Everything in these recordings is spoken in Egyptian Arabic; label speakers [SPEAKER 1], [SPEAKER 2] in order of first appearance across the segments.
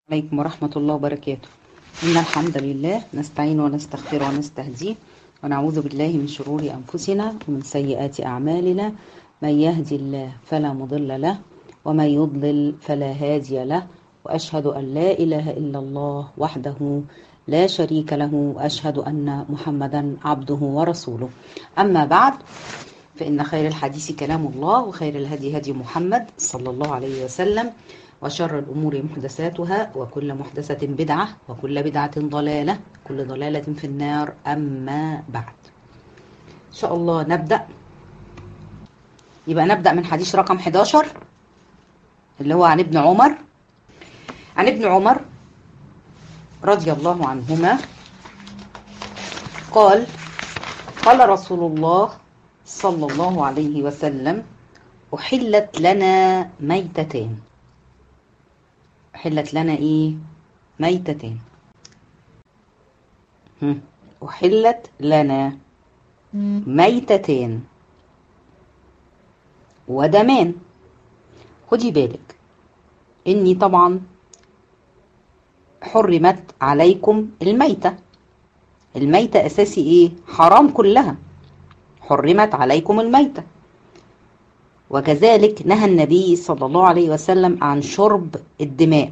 [SPEAKER 1] عليكم ورحمة الله وبركاته إن الحمد لله نستعين ونستغفر ونستهديه ونعوذ بالله من شرور أنفسنا ومن سيئات أعمالنا من يهدي الله فلا مضل له ومن يضلل فلا هادي له وأشهد أن لا إله إلا الله وحده لا شريك له وأشهد أن محمدا عبده ورسوله أما بعد فإن خير الحديث كلام الله وخير الهدي هدي محمد صلى الله عليه وسلم وشر الأمور محدثاتها وكل محدثة بدعة وكل بدعة ضلالة كل ضلالة في النار أما بعد إن شاء الله نبدأ يبقى نبدأ من حديث رقم 11 اللي هو عن ابن عمر عن ابن عمر رضي الله عنهما قال قال رسول الله صلى الله عليه وسلم أحلت لنا ميتتان أحلت لنا إيه ميتتان هم. أحلت لنا ميتتان ودمان خدي بالك إني طبعا حرمت عليكم الميتة الميتة أساسي إيه حرام كلها حرمت عليكم الميتة وكذلك نهى النبي صلى الله عليه وسلم عن شرب الدماء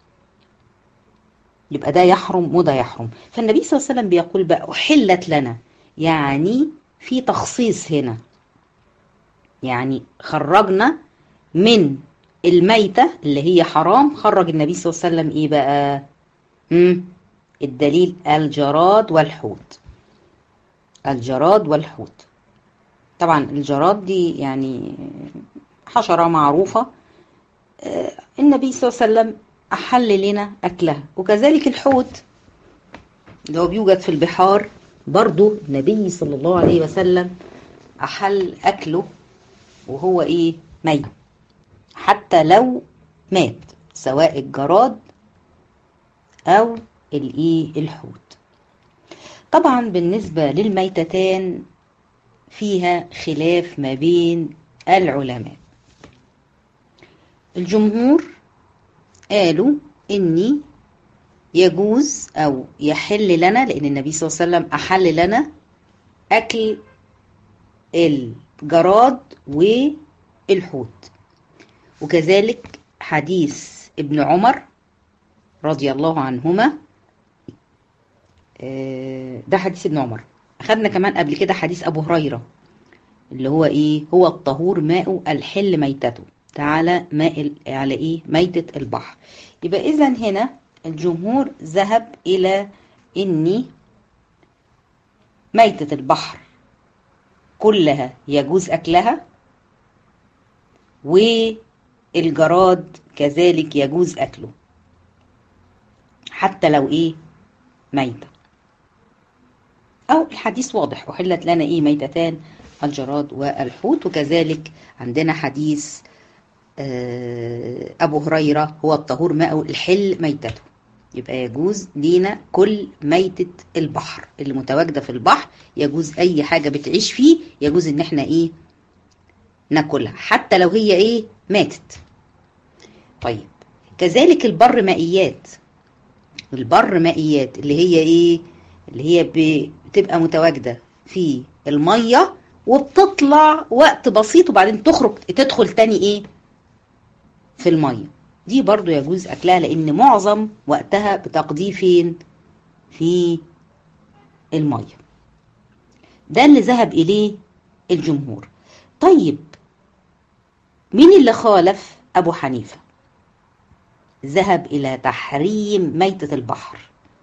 [SPEAKER 1] يبقى ده يحرم وده يحرم فالنبي صلى الله عليه وسلم بيقول بقى أحلت لنا يعني في تخصيص هنا يعني خرجنا من الميتة اللي هي حرام خرج النبي صلى الله عليه وسلم ايه بقى مم. الدليل الجراد والحوت الجراد والحوت طبعا الجراد دي يعني حشرة معروفة النبي صلى الله عليه وسلم أحل لنا أكلها وكذلك الحوت اللي هو بيوجد في البحار برضو النبي صلى الله عليه وسلم أحل أكله وهو إيه ميت حتى لو مات سواء الجراد أو الإيه الحوت طبعا بالنسبة للميتتان فيها خلاف ما بين العلماء الجمهور قالوا اني يجوز او يحل لنا لان النبي صلى الله عليه وسلم احل لنا اكل الجراد والحوت وكذلك حديث ابن عمر رضي الله عنهما ده حديث ابن عمر أخذنا كمان قبل كده حديث أبو هريرة اللي هو إيه هو الطهور ماء الحل ميتته تعالى ماء على إيه ميتة البحر يبقى إذا هنا الجمهور ذهب إلى إني ميتة البحر كلها يجوز أكلها والجراد كذلك يجوز أكله حتى لو إيه ميته أو الحديث واضح أحلت لنا إيه ميتتان الجراد والحوت وكذلك عندنا حديث أبو هريرة هو الطهور ماء الحل ميتته يبقى يجوز لينا كل ميتة البحر اللي متواجدة في البحر يجوز أي حاجة بتعيش فيه يجوز إن احنا إيه ناكلها حتى لو هي إيه ماتت طيب كذلك البر مائيات البر مائيات اللي هي إيه اللي هي بتبقى متواجده في الميه وبتطلع وقت بسيط وبعدين تخرج تدخل تاني ايه في الميه دي برضو يجوز اكلها لان معظم وقتها بتقضيه فين في الميه ده اللي ذهب اليه الجمهور طيب مين اللي خالف ابو حنيفه ذهب الى تحريم ميته البحر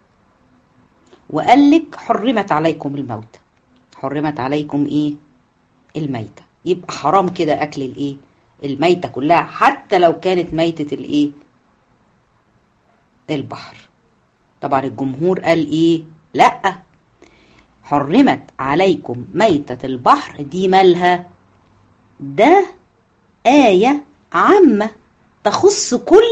[SPEAKER 1] وقال لك حرمت عليكم الموت حرمت عليكم ايه الميتة يبقى حرام كده اكل الايه الميتة كلها حتى لو كانت ميتة الايه البحر طبعا الجمهور قال ايه لا حرمت عليكم ميتة البحر دي مالها ده آية عامة تخص كل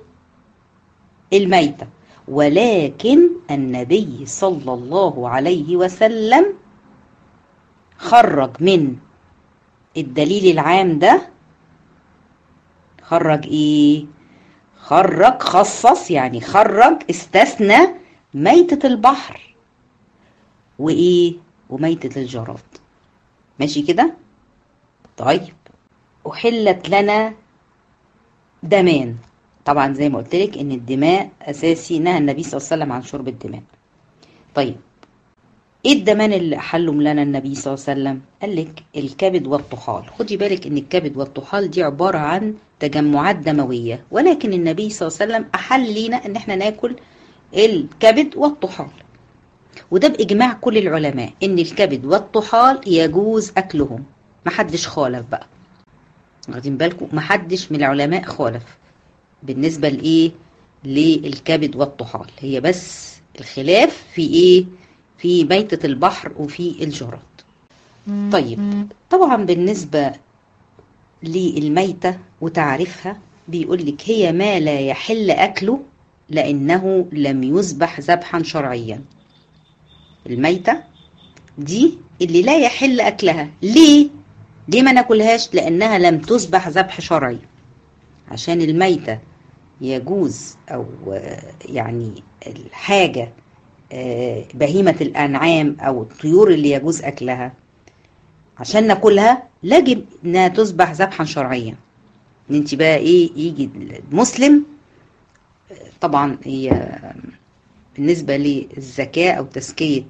[SPEAKER 1] الميته ولكن النبي صلى الله عليه وسلم خرج من الدليل العام ده خرج ايه خرج خصص يعني خرج استثنى ميتة البحر وإيه وميتة الجراد ماشي كده طيب أحلت لنا دمان طبعا زي ما قلت لك ان الدماء اساسي نهى النبي صلى الله عليه وسلم عن شرب الدماء طيب ايه الدمان اللي احلهم لنا النبي صلى الله عليه وسلم قال لك الكبد والطحال خدي بالك ان الكبد والطحال دي عباره عن تجمعات دمويه ولكن النبي صلى الله عليه وسلم احل لينا ان احنا ناكل الكبد والطحال وده باجماع كل العلماء ان الكبد والطحال يجوز اكلهم محدش خالف بقى واخدين بالكم محدش من العلماء خالف بالنسبه لايه للكبد والطحال هي بس الخلاف في ايه في ميتة البحر وفي الجراد طيب طبعا بالنسبة للميتة وتعريفها بيقول لك هي ما لا يحل أكله لأنه لم يذبح ذبحا شرعيا الميتة دي اللي لا يحل أكلها ليه؟ ليه ما ناكلهاش؟ لأنها لم تذبح ذبح شرعي عشان الميتة يجوز أو يعني الحاجة بهيمة الأنعام أو الطيور اللي يجوز أكلها عشان ناكلها يجب إنها تذبح ذبحا شرعيا إن أنت بقى إيه يجي المسلم طبعا هي بالنسبة للزكاة أو تزكية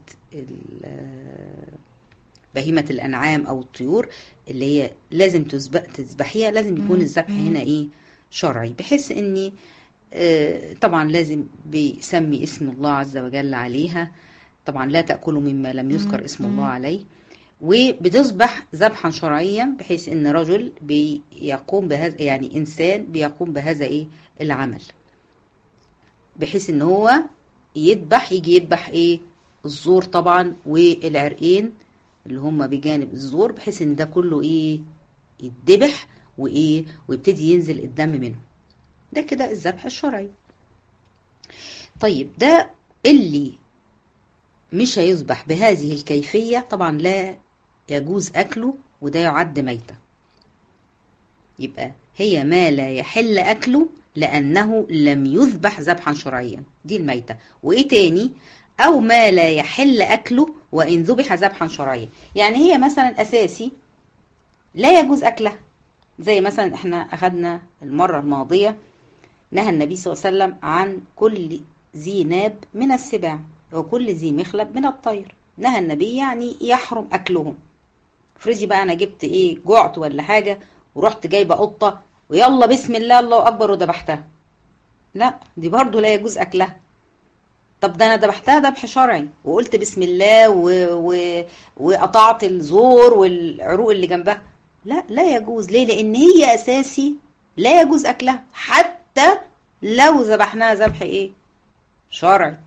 [SPEAKER 1] بهيمة الأنعام أو الطيور اللي هي لازم تذبحيها لازم يكون الذبح هنا إيه شرعي بحيث إني طبعا لازم بيسمي اسم الله عز وجل عليها طبعا لا تأكلوا مما لم يذكر اسم الله عليه وبتصبح ذبحا شرعيا بحيث ان رجل بيقوم بهذا يعني انسان بيقوم بهذا ايه العمل بحيث ان هو يذبح يجي يذبح ايه الزور طبعا والعرقين اللي هم بجانب الزور بحيث ان ده كله ايه يتذبح وايه ويبتدي ينزل الدم منه ده كده الذبح الشرعي طيب ده اللي مش هيذبح بهذه الكيفية طبعا لا يجوز أكله وده يعد ميتة يبقى هي ما لا يحل أكله لأنه لم يذبح ذبحا شرعيا دي الميتة وإيه تاني أو ما لا يحل أكله وإن ذبح ذبحا شرعيا يعني هي مثلا أساسي لا يجوز أكلها زي مثلا احنا أخذنا المرة الماضية نهى النبي صلى الله عليه وسلم عن كل ذي ناب من السباع وكل ذي مخلب من الطير نهى النبي يعني يحرم أكلهم افرضي بقى أنا جبت إيه جعت ولا حاجة ورحت جايبة قطة ويلا بسم الله الله أكبر وذبحتها لا دي برضو لا يجوز أكلها طب ده أنا ذبحتها ذبح شرعي وقلت بسم الله و... و... وقطعت الزور والعروق اللي جنبها لا لا يجوز ليه لأن هي أساسي لا يجوز أكلها حتى لو ذبحناها ذبح إيه شرعي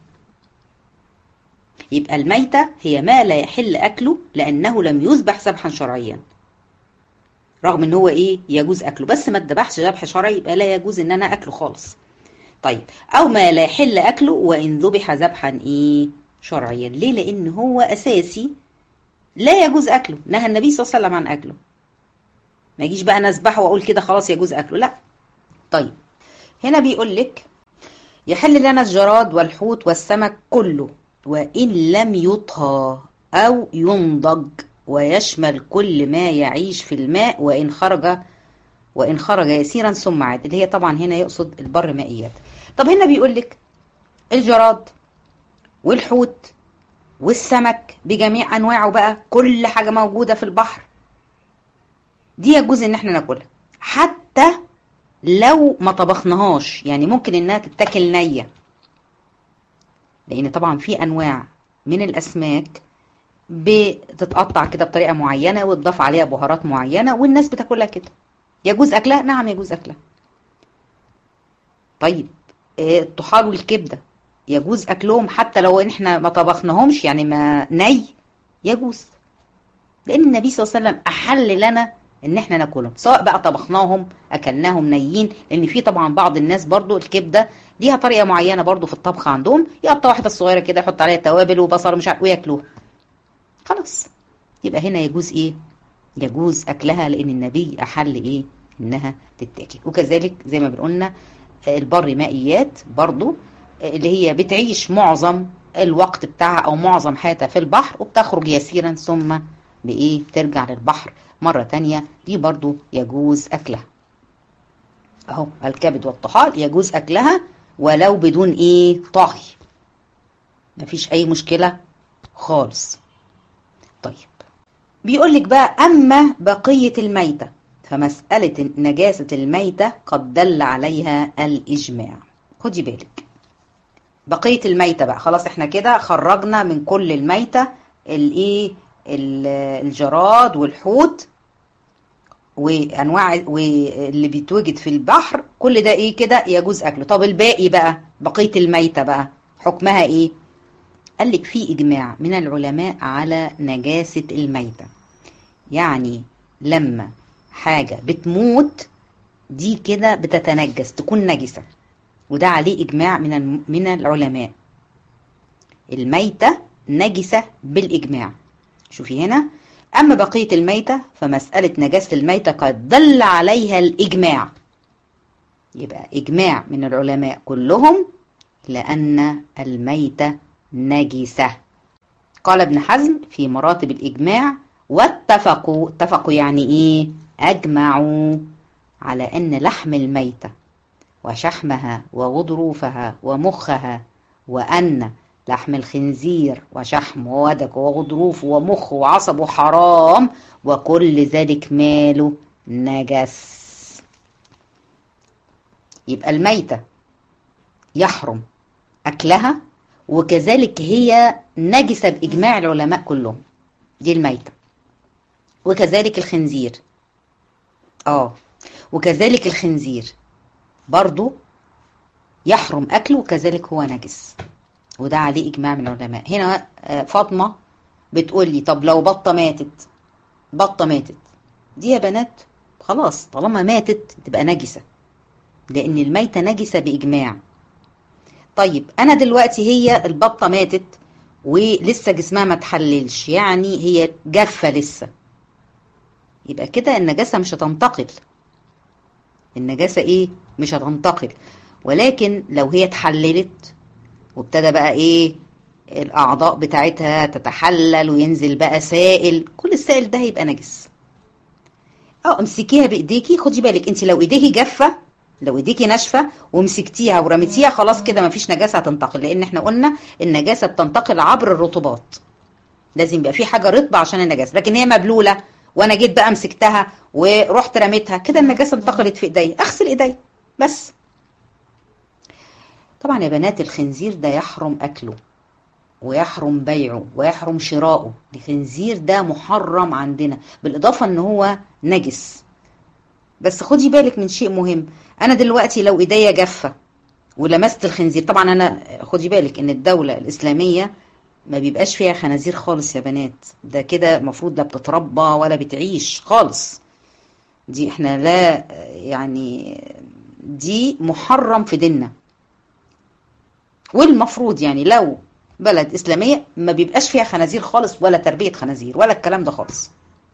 [SPEAKER 1] يبقى الميتة هي ما لا يحل أكله لأنه لم يذبح ذبحا شرعيا رغم ان هو ايه يجوز اكله بس ما اتذبحش ذبح شرعي يبقى لا يجوز ان انا اكله خالص طيب او ما لا يحل اكله وان ذبح ذبحا ايه شرعيا ليه لان هو اساسي لا يجوز اكله نهى النبي صلى الله عليه وسلم عن اكله ما يجيش بقى انا اذبحه واقول كده خلاص يجوز اكله لا طيب هنا بيقول لك يحل لنا الجراد والحوت والسمك كله وإن لم يطهى أو ينضج ويشمل كل ما يعيش في الماء وإن خرج وإن خرج يسيرا ثم عاد اللي هي طبعا هنا يقصد البر مائيات طب هنا بيقول لك الجراد والحوت والسمك بجميع أنواعه بقى كل حاجة موجودة في البحر دي يجوز إن احنا ناكلها حتى لو ما طبخناهاش يعني ممكن إنها تتاكل نية لان طبعا في انواع من الاسماك بتتقطع كده بطريقه معينه وتضاف عليها بهارات معينه والناس بتاكلها كده يجوز اكلها نعم يجوز اكلها طيب الطحال والكبده يجوز اكلهم حتى لو ان احنا ما طبخناهمش يعني ما ني يجوز لان النبي صلى الله عليه وسلم احل لنا ان احنا ناكلهم سواء بقى طبخناهم اكلناهم نيين لان في طبعا بعض الناس برضو الكبده ليها طريقه معينه برضو في الطبخ عندهم يقطع واحده صغيره كده يحط عليها توابل وبصل ومش عارف وياكلوها خلاص يبقى هنا يجوز ايه يجوز اكلها لان النبي احل ايه انها تتاكل وكذلك زي ما بنقولنا البر مائيات برضو اللي هي بتعيش معظم الوقت بتاعها او معظم حياتها في البحر وبتخرج يسيرا ثم بايه ترجع للبحر مرة تانية دي برضو يجوز اكلها اهو الكبد والطحال يجوز اكلها ولو بدون ايه طهي مفيش اي مشكلة خالص طيب بيقول لك بقى اما بقية الميتة فمسألة نجاسة الميتة قد دل عليها الإجماع خدي بالك بقية الميتة بقى خلاص احنا كده خرجنا من كل الميتة الايه الجراد والحوت وانواع واللي بيتوجد في البحر كل ده ايه كده يجوز اكله طب الباقي بقى بقية الميتة بقى حكمها ايه قال لك في اجماع من العلماء على نجاسة الميتة يعني لما حاجة بتموت دي كده بتتنجس تكون نجسة وده عليه إجماع من من العلماء الميتة نجسة بالإجماع شوفي هنا أما بقية الميتة فمسألة نجاسة الميتة قد دل عليها الإجماع يبقى إجماع من العلماء كلهم لأن الميتة نجسة قال ابن حزم في مراتب الإجماع واتفقوا اتفقوا يعني إيه أجمعوا على أن لحم الميتة وشحمها وغضروفها ومخها وأن لحم الخنزير وشحم وودك وغضروف ومخ وعصب حرام وكل ذلك ماله نجس يبقى الميتة يحرم أكلها وكذلك هي نجسة بإجماع العلماء كلهم دي الميتة وكذلك الخنزير اه وكذلك الخنزير برضو يحرم أكله وكذلك هو نجس وده عليه إجماع من العلماء هنا فاطمة بتقول لي طب لو بطة ماتت بطة ماتت دي يا بنات خلاص طالما ماتت تبقى نجسة لأن الميتة نجسة بإجماع طيب أنا دلوقتي هي البطة ماتت ولسه جسمها ما تحللش يعني هي جافة لسه يبقى كده النجاسة مش هتنتقل النجاسة ايه مش هتنتقل ولكن لو هي اتحللت وابتدى بقى ايه الاعضاء بتاعتها تتحلل وينزل بقى سائل كل السائل ده هيبقى نجس اه امسكيها بايديكي خدي بالك انت لو ايديكي جافه لو ايديكي ناشفه ومسكتيها ورميتيها خلاص كده مفيش نجاسه هتنتقل لان احنا قلنا النجاسه بتنتقل عبر الرطوبات لازم يبقى في حاجه رطبه عشان النجاسه لكن هي مبلوله وانا جيت بقى مسكتها ورحت رميتها كده النجاسه انتقلت في ايديا اغسل ايديا بس طبعا يا بنات الخنزير ده يحرم اكله ويحرم بيعه ويحرم شراؤه الخنزير ده محرم عندنا بالاضافه ان هو نجس بس خدي بالك من شيء مهم انا دلوقتي لو ايديا جافه ولمست الخنزير طبعا انا خدي بالك ان الدوله الاسلاميه ما بيبقاش فيها خنازير خالص يا بنات ده كده المفروض لا بتتربى ولا بتعيش خالص دي احنا لا يعني دي محرم في ديننا والمفروض يعني لو بلد اسلاميه ما بيبقاش فيها خنازير خالص ولا تربيه خنازير ولا الكلام ده خالص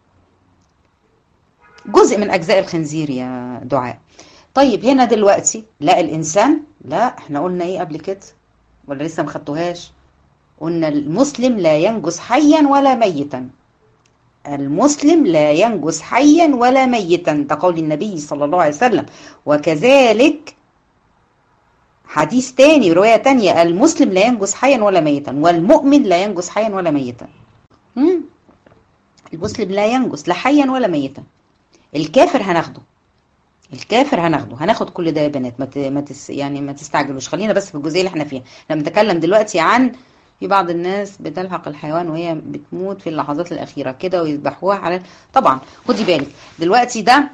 [SPEAKER 1] جزء من اجزاء الخنزير يا دعاء طيب هنا دلوقتي لا الانسان لا احنا قلنا ايه قبل كده ولا لسه ما خدتوهاش قلنا المسلم لا ينجس حيا ولا ميتا المسلم لا ينجس حيا ولا ميتا ده قول النبي صلى الله عليه وسلم وكذلك حديث تاني رواية تانية المسلم لا ينجس حيا ولا ميتا والمؤمن لا ينجس حيا ولا ميتا هم؟ المسلم لا ينجس لا حيا ولا ميتا الكافر هناخده الكافر هناخده هناخد كل ده يا بنات ما ما تس يعني ما تستعجلوش خلينا بس في الجزئيه اللي احنا فيها احنا بنتكلم دلوقتي عن في بعض الناس بتلحق الحيوان وهي بتموت في اللحظات الاخيره كده ويذبحوها على طبعا خدي بالك دلوقتي ده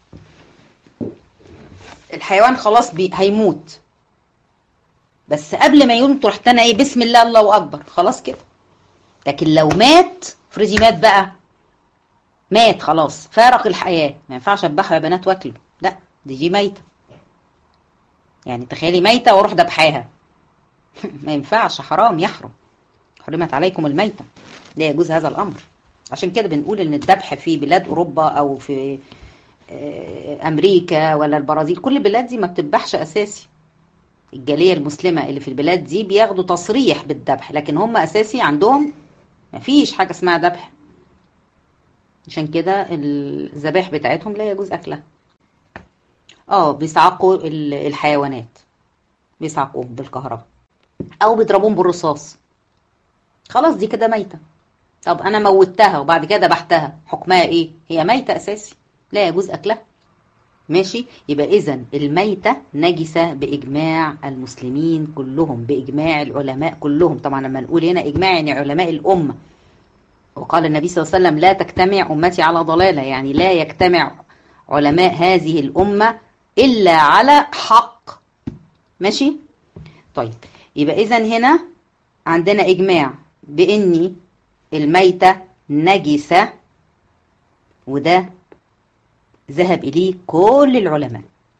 [SPEAKER 1] الحيوان خلاص بي... هيموت بس قبل ما يموت رحت انا ايه بسم الله الله اكبر خلاص كده لكن لو مات افرضي مات بقى مات خلاص فارق الحياه ما ينفعش اذبحه يا بنات واكله لا دي دي ميته يعني تخيلي ميته واروح ذبحاها ما ينفعش حرام يحرم حرمت عليكم الميته لا يجوز هذا الامر عشان كده بنقول ان الذبح في بلاد اوروبا او في امريكا ولا البرازيل كل البلاد دي ما بتذبحش اساسي الجاليه المسلمه اللي في البلاد دي بياخدوا تصريح بالذبح لكن هم اساسي عندهم ما فيش حاجه اسمها ذبح عشان كده الذبائح بتاعتهم لا يجوز اكلها اه بيصعقوا الحيوانات بيصعقوهم بالكهرباء او بيضربوهم بالرصاص خلاص دي كده ميته طب انا موتها وبعد كده ذبحتها حكمها ايه هي ميته اساسي لا يجوز اكلها ماشي يبقى اذا الميته نجسه باجماع المسلمين كلهم باجماع العلماء كلهم طبعا لما نقول هنا اجماع يعني علماء الامه وقال النبي صلى الله عليه وسلم لا تجتمع امتي على ضلاله يعني لا يجتمع علماء هذه الامه الا على حق ماشي طيب يبقى اذا هنا عندنا اجماع باني الميته نجسه وده ذهب إليه كل العلماء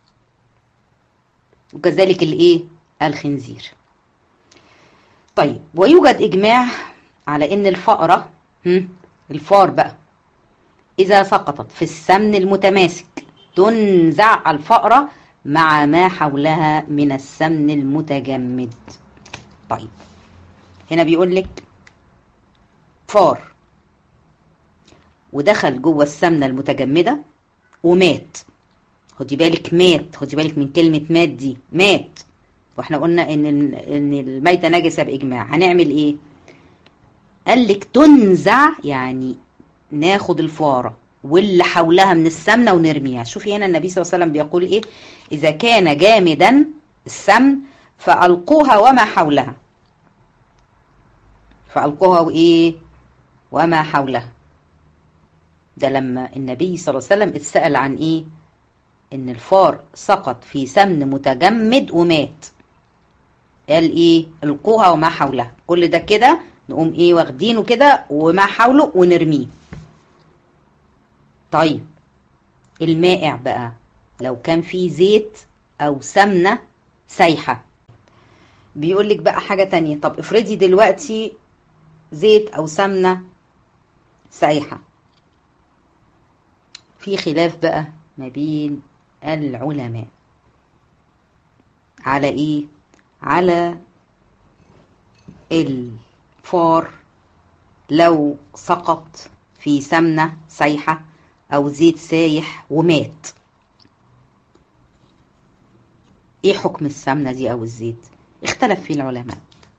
[SPEAKER 1] وكذلك الإيه؟ الخنزير طيب ويوجد إجماع على إن الفأرة الفار بقى إذا سقطت في السمن المتماسك تنزع الفأرة مع ما حولها من السمن المتجمد طيب هنا بيقول لك فار ودخل جوه السمنة المتجمدة ومات خدي بالك مات خدي بالك من كلمة مات دي مات واحنا قلنا ان ان الميتة نجسة باجماع هنعمل ايه قال لك تنزع يعني ناخد الفارة واللي حولها من السمنة ونرميها شوفي هنا النبي صلى الله عليه وسلم بيقول ايه اذا كان جامدا السمن فألقوها وما حولها فألقوها وايه وما حولها ده لما النبي صلى الله عليه وسلم اتسأل عن ايه ان الفار سقط في سمن متجمد ومات قال ايه القوها وما حولها كل ده كده نقوم ايه واخدينه كده وما حوله ونرميه طيب المائع بقى لو كان فيه زيت او سمنه سايحه بيقول لك بقى حاجه تانية طب افرضي دلوقتي زيت او سمنه سايحه في خلاف بقى ما بين العلماء على ايه على الفار لو سقط في سمنة سايحة او زيت سايح ومات ايه حكم السمنة دي او الزيت اختلف فيه العلماء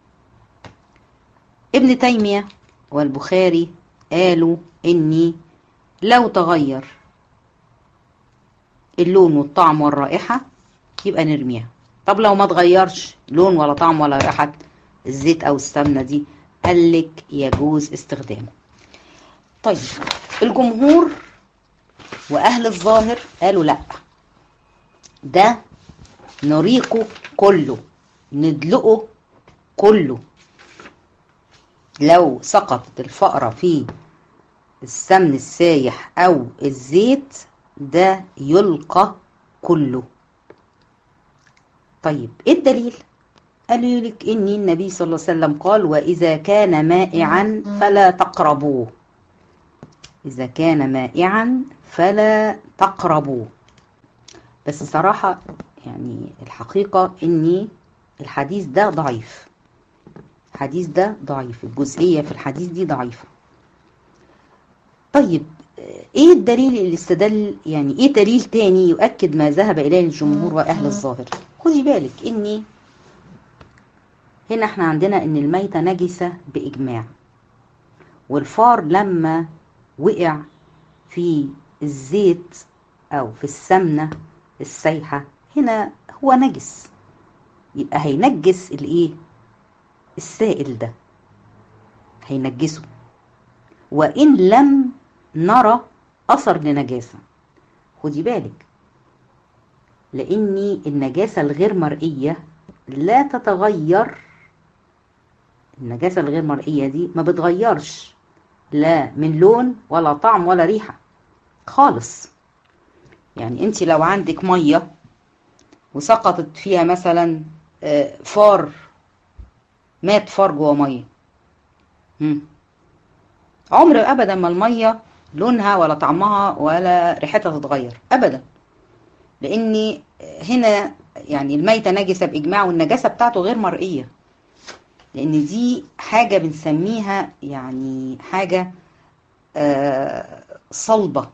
[SPEAKER 1] ابن تيمية والبخاري قالوا اني لو تغير اللون والطعم والرائحة يبقى نرميها طب لو ما تغيرش لون ولا طعم ولا رائحة الزيت أو السمنة دي قالك يجوز استخدامه طيب الجمهور وأهل الظاهر قالوا لأ ده نريقه كله ندلقه كله لو سقطت الفأرة في السمن السايح أو الزيت ده يلقى كله طيب ايه الدليل قالوا لك ان النبي صلى الله عليه وسلم قال واذا كان مائعا فلا تقربوه اذا كان مائعا فلا تقربوه بس صراحة يعني الحقيقة اني الحديث ده ضعيف الحديث ده ضعيف الجزئية في الحديث دي ضعيفة طيب ايه الدليل اللي استدل يعني ايه دليل تاني يؤكد ما ذهب اليه الجمهور واهل الظاهر خدي بالك اني هنا احنا عندنا ان الميتة نجسة باجماع والفار لما وقع في الزيت او في السمنة السايحة هنا هو نجس يبقى هينجس الايه السائل ده هينجسه وان لم نرى أثر لنجاسة خدي بالك لأن النجاسة الغير مرئية لا تتغير النجاسة الغير مرئية دي ما بتغيرش لا من لون ولا طعم ولا ريحة خالص يعني انت لو عندك مية وسقطت فيها مثلا فار مات فار جوه مية عمر ابدا ما المية لونها ولا طعمها ولا ريحتها تتغير ابدا لان هنا يعني الميتة نجسة باجماع والنجاسة بتاعته غير مرئية لان دي حاجة بنسميها يعني حاجة آه صلبة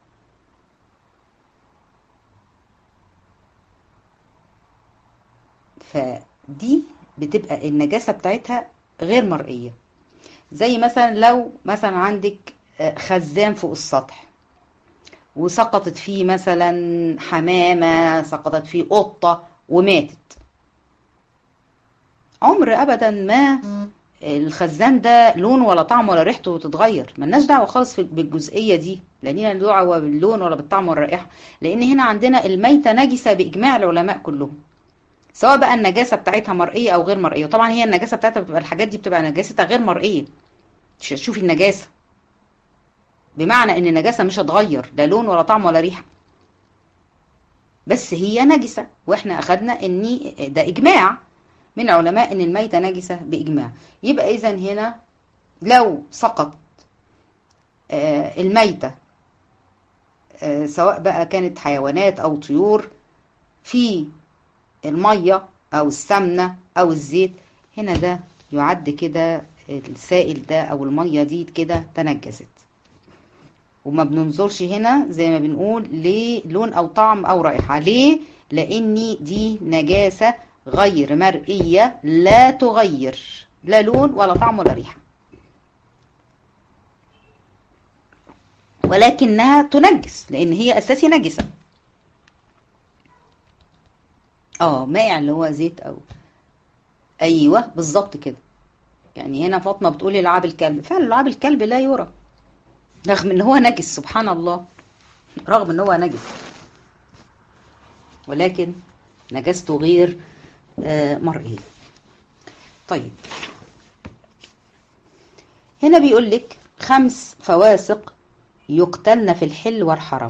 [SPEAKER 1] فدي بتبقى النجاسة بتاعتها غير مرئية زي مثلا لو مثلا عندك خزان فوق السطح وسقطت فيه مثلا حمامة سقطت فيه قطة وماتت عمر ابدا ما الخزان ده لونه ولا طعمه ولا ريحته تتغير ملناش دعوه خالص بالجزئيه دي لا لينا دعوه باللون ولا بالطعم ولا الرائحه لان هنا عندنا الميته نجسه باجماع العلماء كلهم سواء بقى النجاسه بتاعتها مرئيه او غير مرئيه طبعا هي النجاسه بتاعتها بتبقى الحاجات دي بتبقى نجاستها غير مرئيه شوفي النجاسه بمعنى ان النجاسه مش هتغير لا لون ولا طعم ولا ريحه بس هي نجسه واحنا اخدنا ان ده اجماع من علماء ان الميتة نجسة باجماع يبقى اذا هنا لو سقط آه الميتة آه سواء بقى كانت حيوانات او طيور في المية او السمنة او الزيت هنا ده يعد كده السائل ده او المية دي كده تنجست وما بننظرش هنا زي ما بنقول للون او طعم او رائحة ليه لان دي نجاسة غير مرئية لا تغير لا لون ولا طعم ولا ريحة ولكنها تنجس لان هي اساسي نجسة اه مائع اللي هو زيت او ايوه بالظبط كده يعني هنا فاطمه بتقولي لعاب الكلب فعلا لعاب الكلب لا يرى رغم ان هو نجس سبحان الله رغم ان هو نجس ولكن نجاسته غير آه مرئيه طيب هنا بيقول لك خمس فواسق يقتلن في الحل والحرام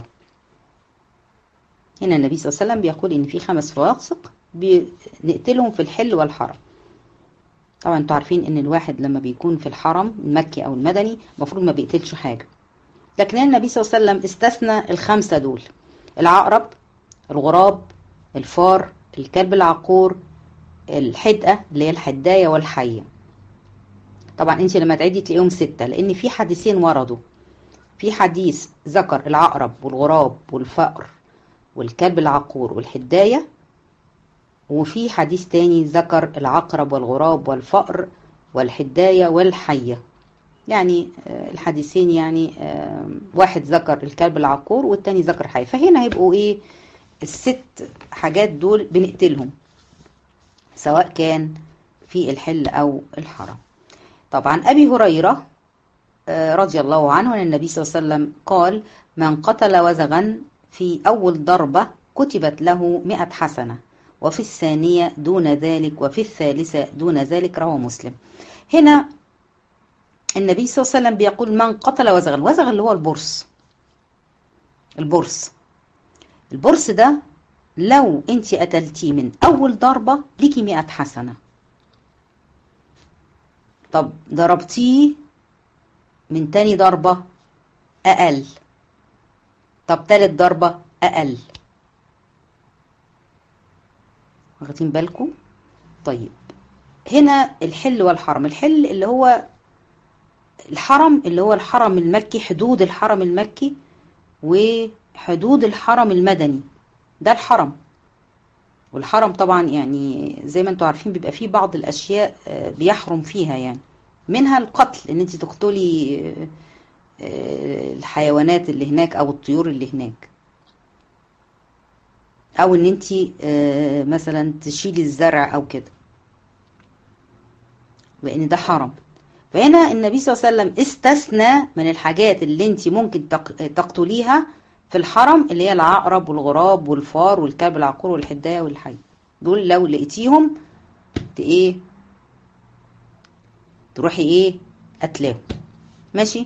[SPEAKER 1] هنا النبي صلى الله عليه وسلم بيقول ان في خمس فواسق بنقتلهم في الحل والحرم طبعا انتوا عارفين ان الواحد لما بيكون في الحرم المكي او المدني المفروض ما بيقتلش حاجه لكن النبي صلى الله عليه وسلم استثنى الخمسه دول العقرب الغراب الفار الكلب العقور الحدقه اللي هي الحدايه والحيه طبعا انت لما تعدي تلاقيهم سته لان في حديثين وردوا في حديث ذكر العقرب والغراب والفأر والكلب العقور والحداية وفي حديث تاني ذكر العقرب والغراب والفأر والحداية والحية يعني الحديثين يعني واحد ذكر الكلب العقور والتاني ذكر حية فهنا هيبقوا ايه الست حاجات دول بنقتلهم سواء كان في الحل او الحرم طبعا ابي هريرة رضي الله عنه ان النبي صلى الله عليه وسلم قال من قتل وزغا في أول ضربة كتبت له مئة حسنة وفي الثانية دون ذلك وفي الثالثة دون ذلك رواه مسلم هنا النبي صلى الله عليه وسلم بيقول من قتل وزغا الوزغ اللي هو البرص البرص البرص ده لو انت قتلتيه من أول ضربة ليكي مئة حسنة طب ضربتيه من تاني ضربة أقل طب تالت ضربة أقل واخدين بالكم طيب هنا الحل والحرم الحل اللي هو الحرم اللي هو الحرم المكي حدود الحرم المكي وحدود الحرم المدني ده الحرم والحرم طبعا يعني زي ما انتم عارفين بيبقى فيه بعض الاشياء بيحرم فيها يعني منها القتل ان انت تقتلي الحيوانات اللي هناك او الطيور اللي هناك او ان انت مثلا تشيلي الزرع او كده لان ده حرم فهنا النبي صلى الله عليه وسلم استثنى من الحاجات اللي انت ممكن تقتليها في الحرم اللي هي العقرب والغراب والفار والكلب العقور والحدايه والحي دول لو لقيتيهم ايه تروحي ايه قتلاهم ماشي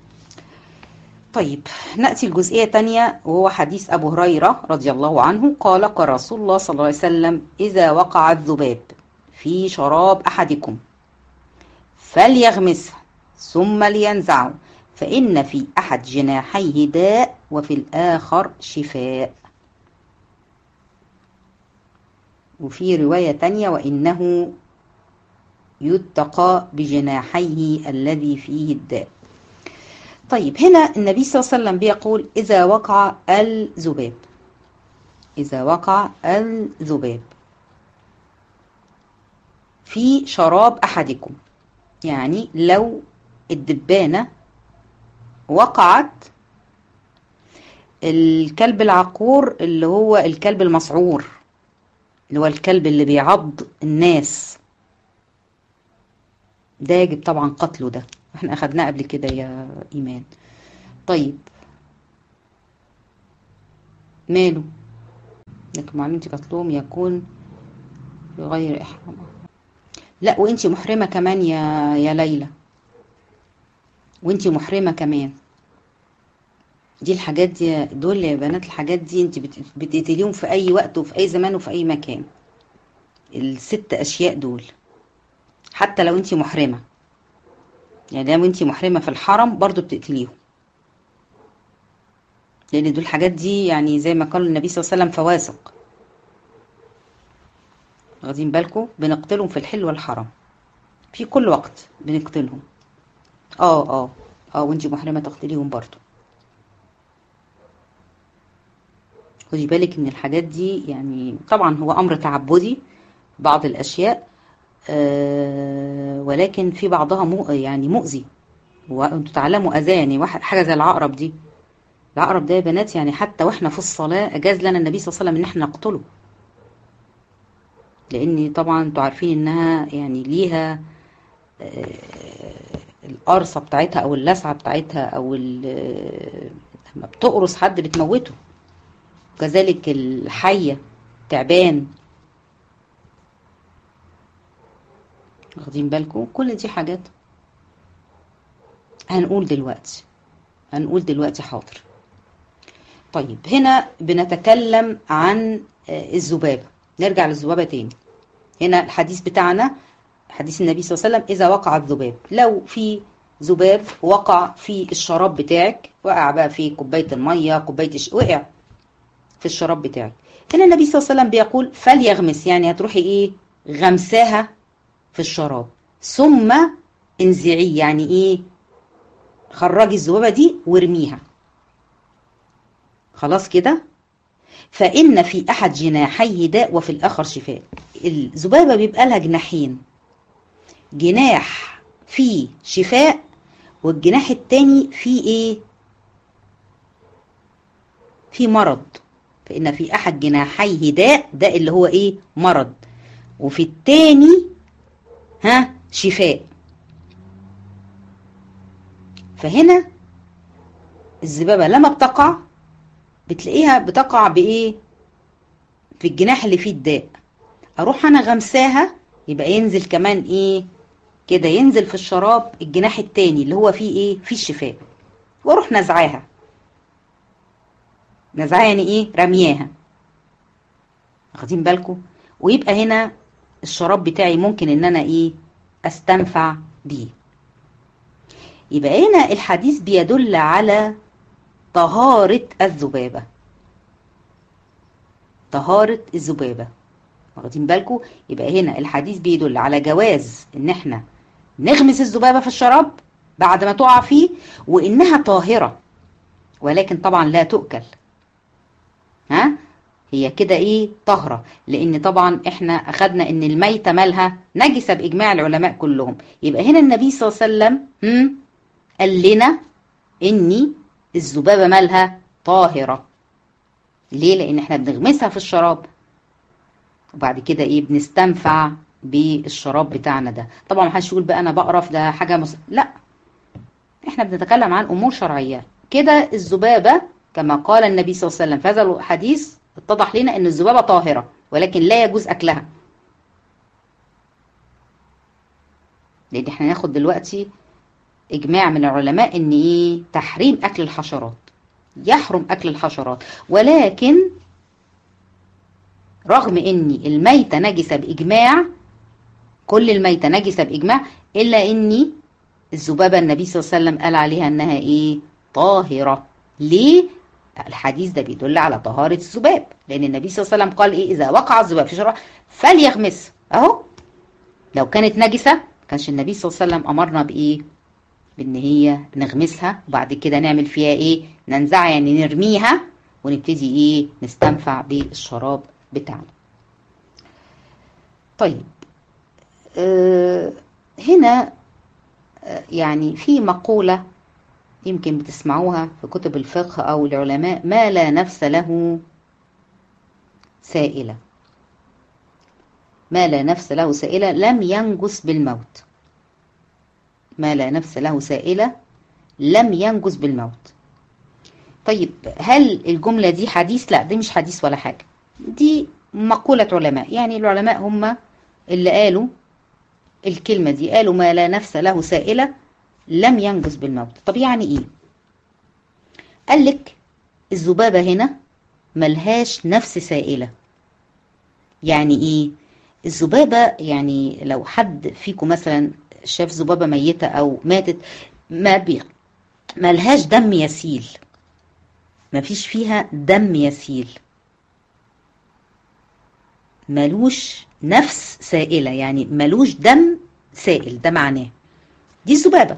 [SPEAKER 1] طيب نأتي الجزئية تانية وهو حديث أبو هريرة رضي الله عنه قال قال رسول الله صلى الله عليه وسلم إذا وقع الذباب في شراب أحدكم فليغمسه ثم لينزعه فإن في أحد جناحيه داء وفي الآخر شفاء وفي رواية تانية وإنه يتقى بجناحيه الذي فيه الداء طيب هنا النبي صلى الله عليه وسلم بيقول إذا وقع الذباب إذا وقع الذباب في شراب أحدكم يعني لو الدبانة وقعت الكلب العقور اللي هو الكلب المسعور اللي هو الكلب اللي بيعض الناس ده يجب طبعا قتله ده احنا اخدناه قبل كده يا ايمان طيب ماله لكن معلومتي قتلهم يكون بغير احرام لا وانتي محرمة كمان يا يا ليلى وانتي محرمة كمان دي الحاجات دي دول يا بنات الحاجات دي انت بتقتليهم في اي وقت وفي اي زمان وفي اي مكان الست اشياء دول حتى لو انت محرمة يعني لو انت محرمة في الحرم برضو بتقتليهم لان دول الحاجات دي يعني زي ما قال النبي صلى الله عليه وسلم فواسق واخدين بالكم بنقتلهم في الحل والحرم في كل وقت بنقتلهم اه اه اه وانت محرمة تقتليهم برضو خدي بالك ان الحاجات دي يعني طبعا هو امر تعبدي بعض الاشياء آه ولكن في بعضها مو يعني مؤذي وانتوا تعلموا اذى يعني واحد حاجه زي العقرب دي العقرب ده يا بنات يعني حتى واحنا في الصلاه اجاز لنا النبي صلى الله عليه وسلم ان احنا نقتله لان طبعا انتوا عارفين انها يعني ليها آه القرصه بتاعتها او اللسعه بتاعتها او لما بتقرص حد بتموته كذلك الحية تعبان واخدين بالكم كل دي حاجات هنقول دلوقتي هنقول دلوقتي حاضر طيب هنا بنتكلم عن الذبابة نرجع للذبابة تاني هنا الحديث بتاعنا حديث النبي صلى الله عليه وسلم إذا وقع الذباب لو في ذباب وقع في الشراب بتاعك وقع بقى في كوباية المية كوباية الش... وقع في الشراب بتاعك هنا النبي صلى الله عليه وسلم بيقول فليغمس يعني هتروحي ايه غمساها في الشراب ثم انزعيه يعني ايه خرجي الذبابه دي وارميها خلاص كده فإن في أحد جناحيه داء وفي الآخر شفاء الذبابة بيبقى لها جناحين جناح فيه شفاء والجناح التاني فيه ايه فيه مرض فإن في أحد جناحيه داء داء اللي هو إيه مرض وفي التاني ها شفاء فهنا الذبابة لما بتقع بتلاقيها بتقع بإيه في الجناح اللي فيه الداء أروح أنا غمساها يبقى ينزل كمان إيه كده ينزل في الشراب الجناح التاني اللي هو فيه إيه فيه الشفاء واروح نزعاها نزعها يعني ايه رمياها واخدين بالكم ويبقى هنا الشراب بتاعي ممكن ان انا ايه استنفع بيه يبقى هنا الحديث بيدل على طهارة الذبابة طهارة الذبابة واخدين بالكم يبقى هنا الحديث بيدل على جواز ان احنا نغمس الذبابة في الشراب بعد ما تقع فيه وانها طاهرة ولكن طبعا لا تؤكل ها هي كده ايه طهرة لان طبعا احنا اخدنا ان الميتة مالها نجسة باجماع العلماء كلهم يبقى هنا النبي صلى الله عليه وسلم هم قال لنا اني الذبابة مالها طاهرة ليه لان احنا بنغمسها في الشراب وبعد كده ايه بنستنفع بالشراب بتاعنا ده طبعا محدش يقول بقى انا بقرف ده حاجة مس... لا احنا بنتكلم عن امور شرعية كده الذبابة كما قال النبي صلى الله عليه وسلم في هذا الحديث اتضح لنا ان الذبابة طاهرة ولكن لا يجوز اكلها لان احنا ناخد دلوقتي اجماع من العلماء ان ايه تحريم اكل الحشرات يحرم اكل الحشرات ولكن رغم ان الميتة نجسة باجماع كل الميتة نجسة باجماع الا ان الذبابة النبي صلى الله عليه وسلم قال عليها انها ايه طاهرة ليه الحديث ده بيدل على طهارة الذباب لان النبي صلى الله عليه وسلم قال ايه اذا وقع الذباب في شراب فليغمس اهو لو كانت نجسة كانش النبي صلى الله عليه وسلم امرنا بايه بان هي نغمسها وبعد كده نعمل فيها ايه ننزعها يعني نرميها ونبتدي ايه نستنفع بالشراب بتاعنا طيب آه هنا آه يعني في مقولة يمكن بتسمعوها في كتب الفقه أو العلماء ما لا نفس له سائلة ما لا نفس له سائلة لم ينجس بالموت ما لا نفس له سائلة لم ينجس بالموت طيب هل الجملة دي حديث؟ لا دي مش حديث ولا حاجة دي مقولة علماء يعني العلماء هم اللي قالوا الكلمة دي قالوا ما لا نفس له سائلة لم ينجز بالموت طب يعني ايه قال لك الذبابة هنا ملهاش نفس سائلة يعني ايه الذبابة يعني لو حد فيكم مثلا شاف ذبابة ميتة او ماتت ما بي ملهاش دم يسيل مفيش فيها دم يسيل ملوش نفس سائلة يعني ملوش دم سائل ده معناه دي الذبابة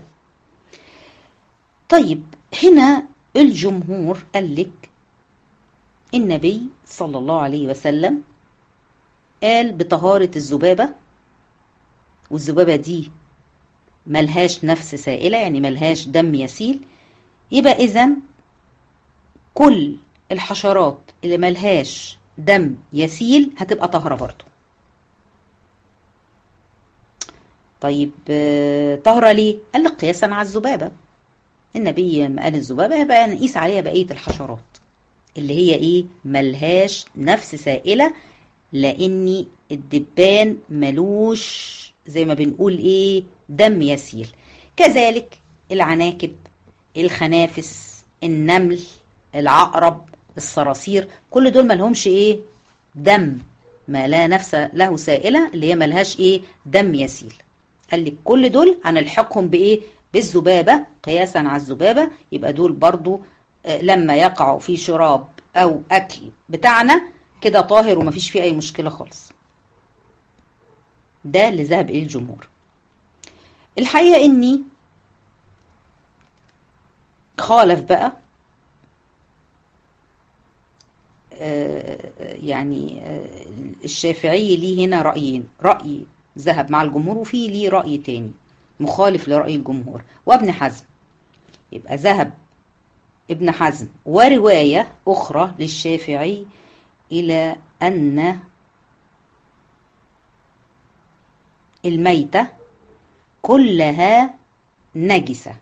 [SPEAKER 1] طيب هنا الجمهور قال لك النبي صلى الله عليه وسلم قال بطهارة الذبابة والذبابة دي ملهاش نفس سائلة يعني ملهاش دم يسيل يبقى إذا كل الحشرات اللي ملهاش دم يسيل هتبقى طاهرة برضو طيب طاهرة ليه؟ قال لك قياسا على الذبابة النبي لما قال الذبابة يبقى نقيس عليها بقية الحشرات اللي هي ايه؟ ملهاش نفس سائلة لأن الدبان ملوش زي ما بنقول ايه؟ دم يسيل كذلك العناكب الخنافس النمل العقرب الصراصير كل دول ملهمش ايه دم ما لا نفس له سائلة اللي هي ملهاش ايه دم يسيل قال لك كل دول هنلحقهم بايه بالذبابة قياسا على الذبابة يبقى دول برضو آه لما يقعوا في شراب او اكل بتاعنا كده طاهر ومفيش فيه اي مشكلة خالص ده اللي ذهب اليه الجمهور الحقيقة اني خالف بقى يعني الشافعي ليه هنا رأيين رأي ذهب مع الجمهور وفي ليه رأي تاني مخالف لرأي الجمهور وابن حزم يبقى ذهب ابن حزم ورواية أخرى للشافعي إلى أن الميتة كلها نجسة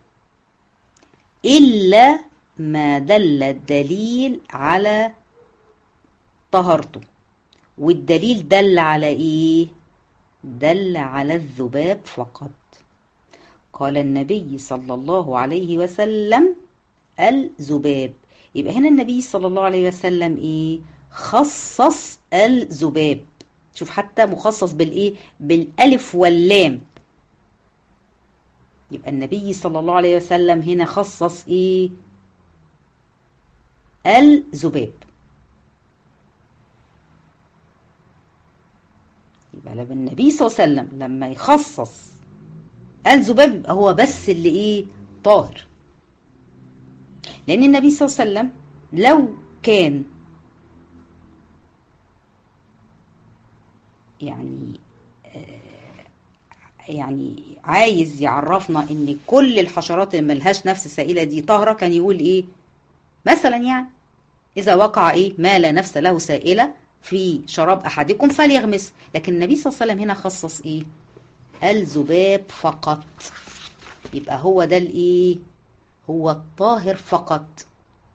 [SPEAKER 1] إلا ما دل الدليل على طهرته والدليل دل على ايه دل على الذباب فقط قال النبي صلى الله عليه وسلم الذباب يبقى هنا النبي صلى الله عليه وسلم ايه خصص الذباب شوف حتى مخصص بالايه بالالف واللام يبقى النبي صلى الله عليه وسلم هنا خصص ايه الذباب يبقى لما النبي صلى الله عليه وسلم لما يخصص الذباب يبقى هو بس اللي ايه طاهر لان النبي صلى الله عليه وسلم لو كان يعني يعني عايز يعرفنا ان كل الحشرات اللي ملهاش نفس سائله دي طاهره كان يقول ايه مثلا يعني اذا وقع ايه ما لا نفس له سائله في شراب احدكم فليغمس لكن النبي صلى الله عليه وسلم هنا خصص ايه الذباب فقط يبقى هو ده الايه هو الطاهر فقط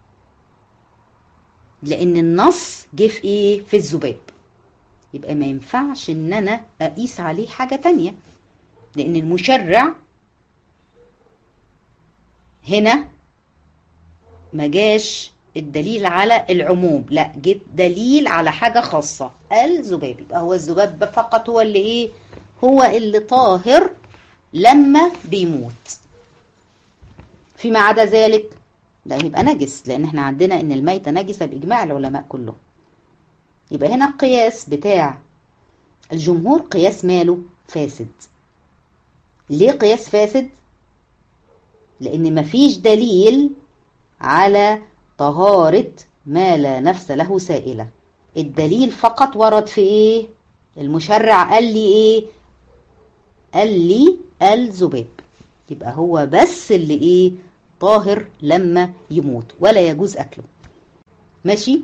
[SPEAKER 1] لان النص جه في ايه في الذباب يبقى ما ينفعش ان انا اقيس عليه حاجه تانية لان المشرع هنا ما جاش الدليل على العموم لا جه دليل على حاجه خاصه الذباب يبقى هو الذباب فقط هو اللي ايه هو اللي طاهر لما بيموت فيما عدا ذلك ده يبقى نجس لان احنا عندنا ان الميتة نجسة باجماع العلماء كلهم يبقى هنا القياس بتاع الجمهور قياس ماله فاسد ليه قياس فاسد لان مفيش دليل على طهارة ما لا نفس له سائلة الدليل فقط ورد في ايه المشرع قال لي ايه قال لي الذباب يبقى هو بس اللي ايه طاهر لما يموت ولا يجوز اكله ماشي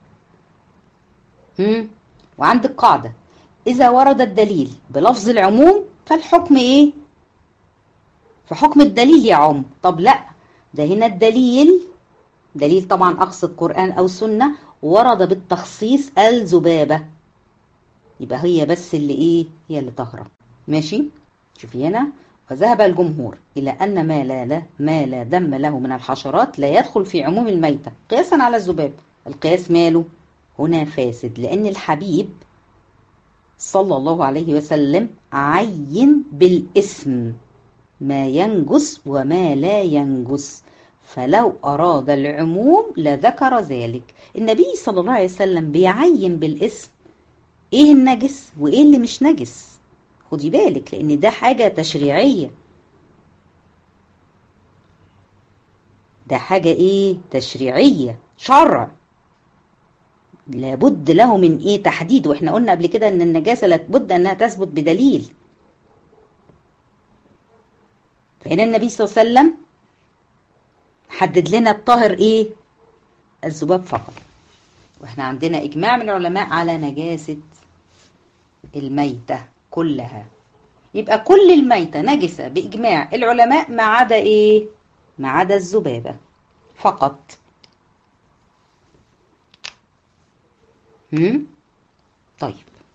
[SPEAKER 1] هم وعندك قاعدة اذا ورد الدليل بلفظ العموم فالحكم ايه فحكم الدليل يعم طب لا ده هنا الدليل دليل طبعا اقصد قرآن او سنة ورد بالتخصيص الذبابة يبقى هي بس اللي ايه هي اللي طاهرة ماشي شوفي هنا وذهب الجمهور إلى أن ما لا, لا ما لا دم له من الحشرات لا يدخل في عموم الميتة قياسا على الذباب القياس ماله هنا فاسد لأن الحبيب صلى الله عليه وسلم عين بالاسم ما ينجس وما لا ينجس فلو أراد العموم لذكر ذلك النبي صلى الله عليه وسلم بيعين بالاسم ايه النجس وايه اللي مش نجس خدي بالك لان ده حاجة تشريعية ده حاجة ايه تشريعية شرع لابد له من ايه تحديد واحنا قلنا قبل كده ان النجاسة لابد انها تثبت بدليل فهنا النبي صلى الله عليه وسلم حدد لنا الطاهر ايه الذباب فقط واحنا عندنا اجماع من العلماء على نجاسة الميتة كلها يبقى كل الميتة نجسة بإجماع العلماء ما عدا إيه؟ ما عدا الذبابة فقط هم؟ طيب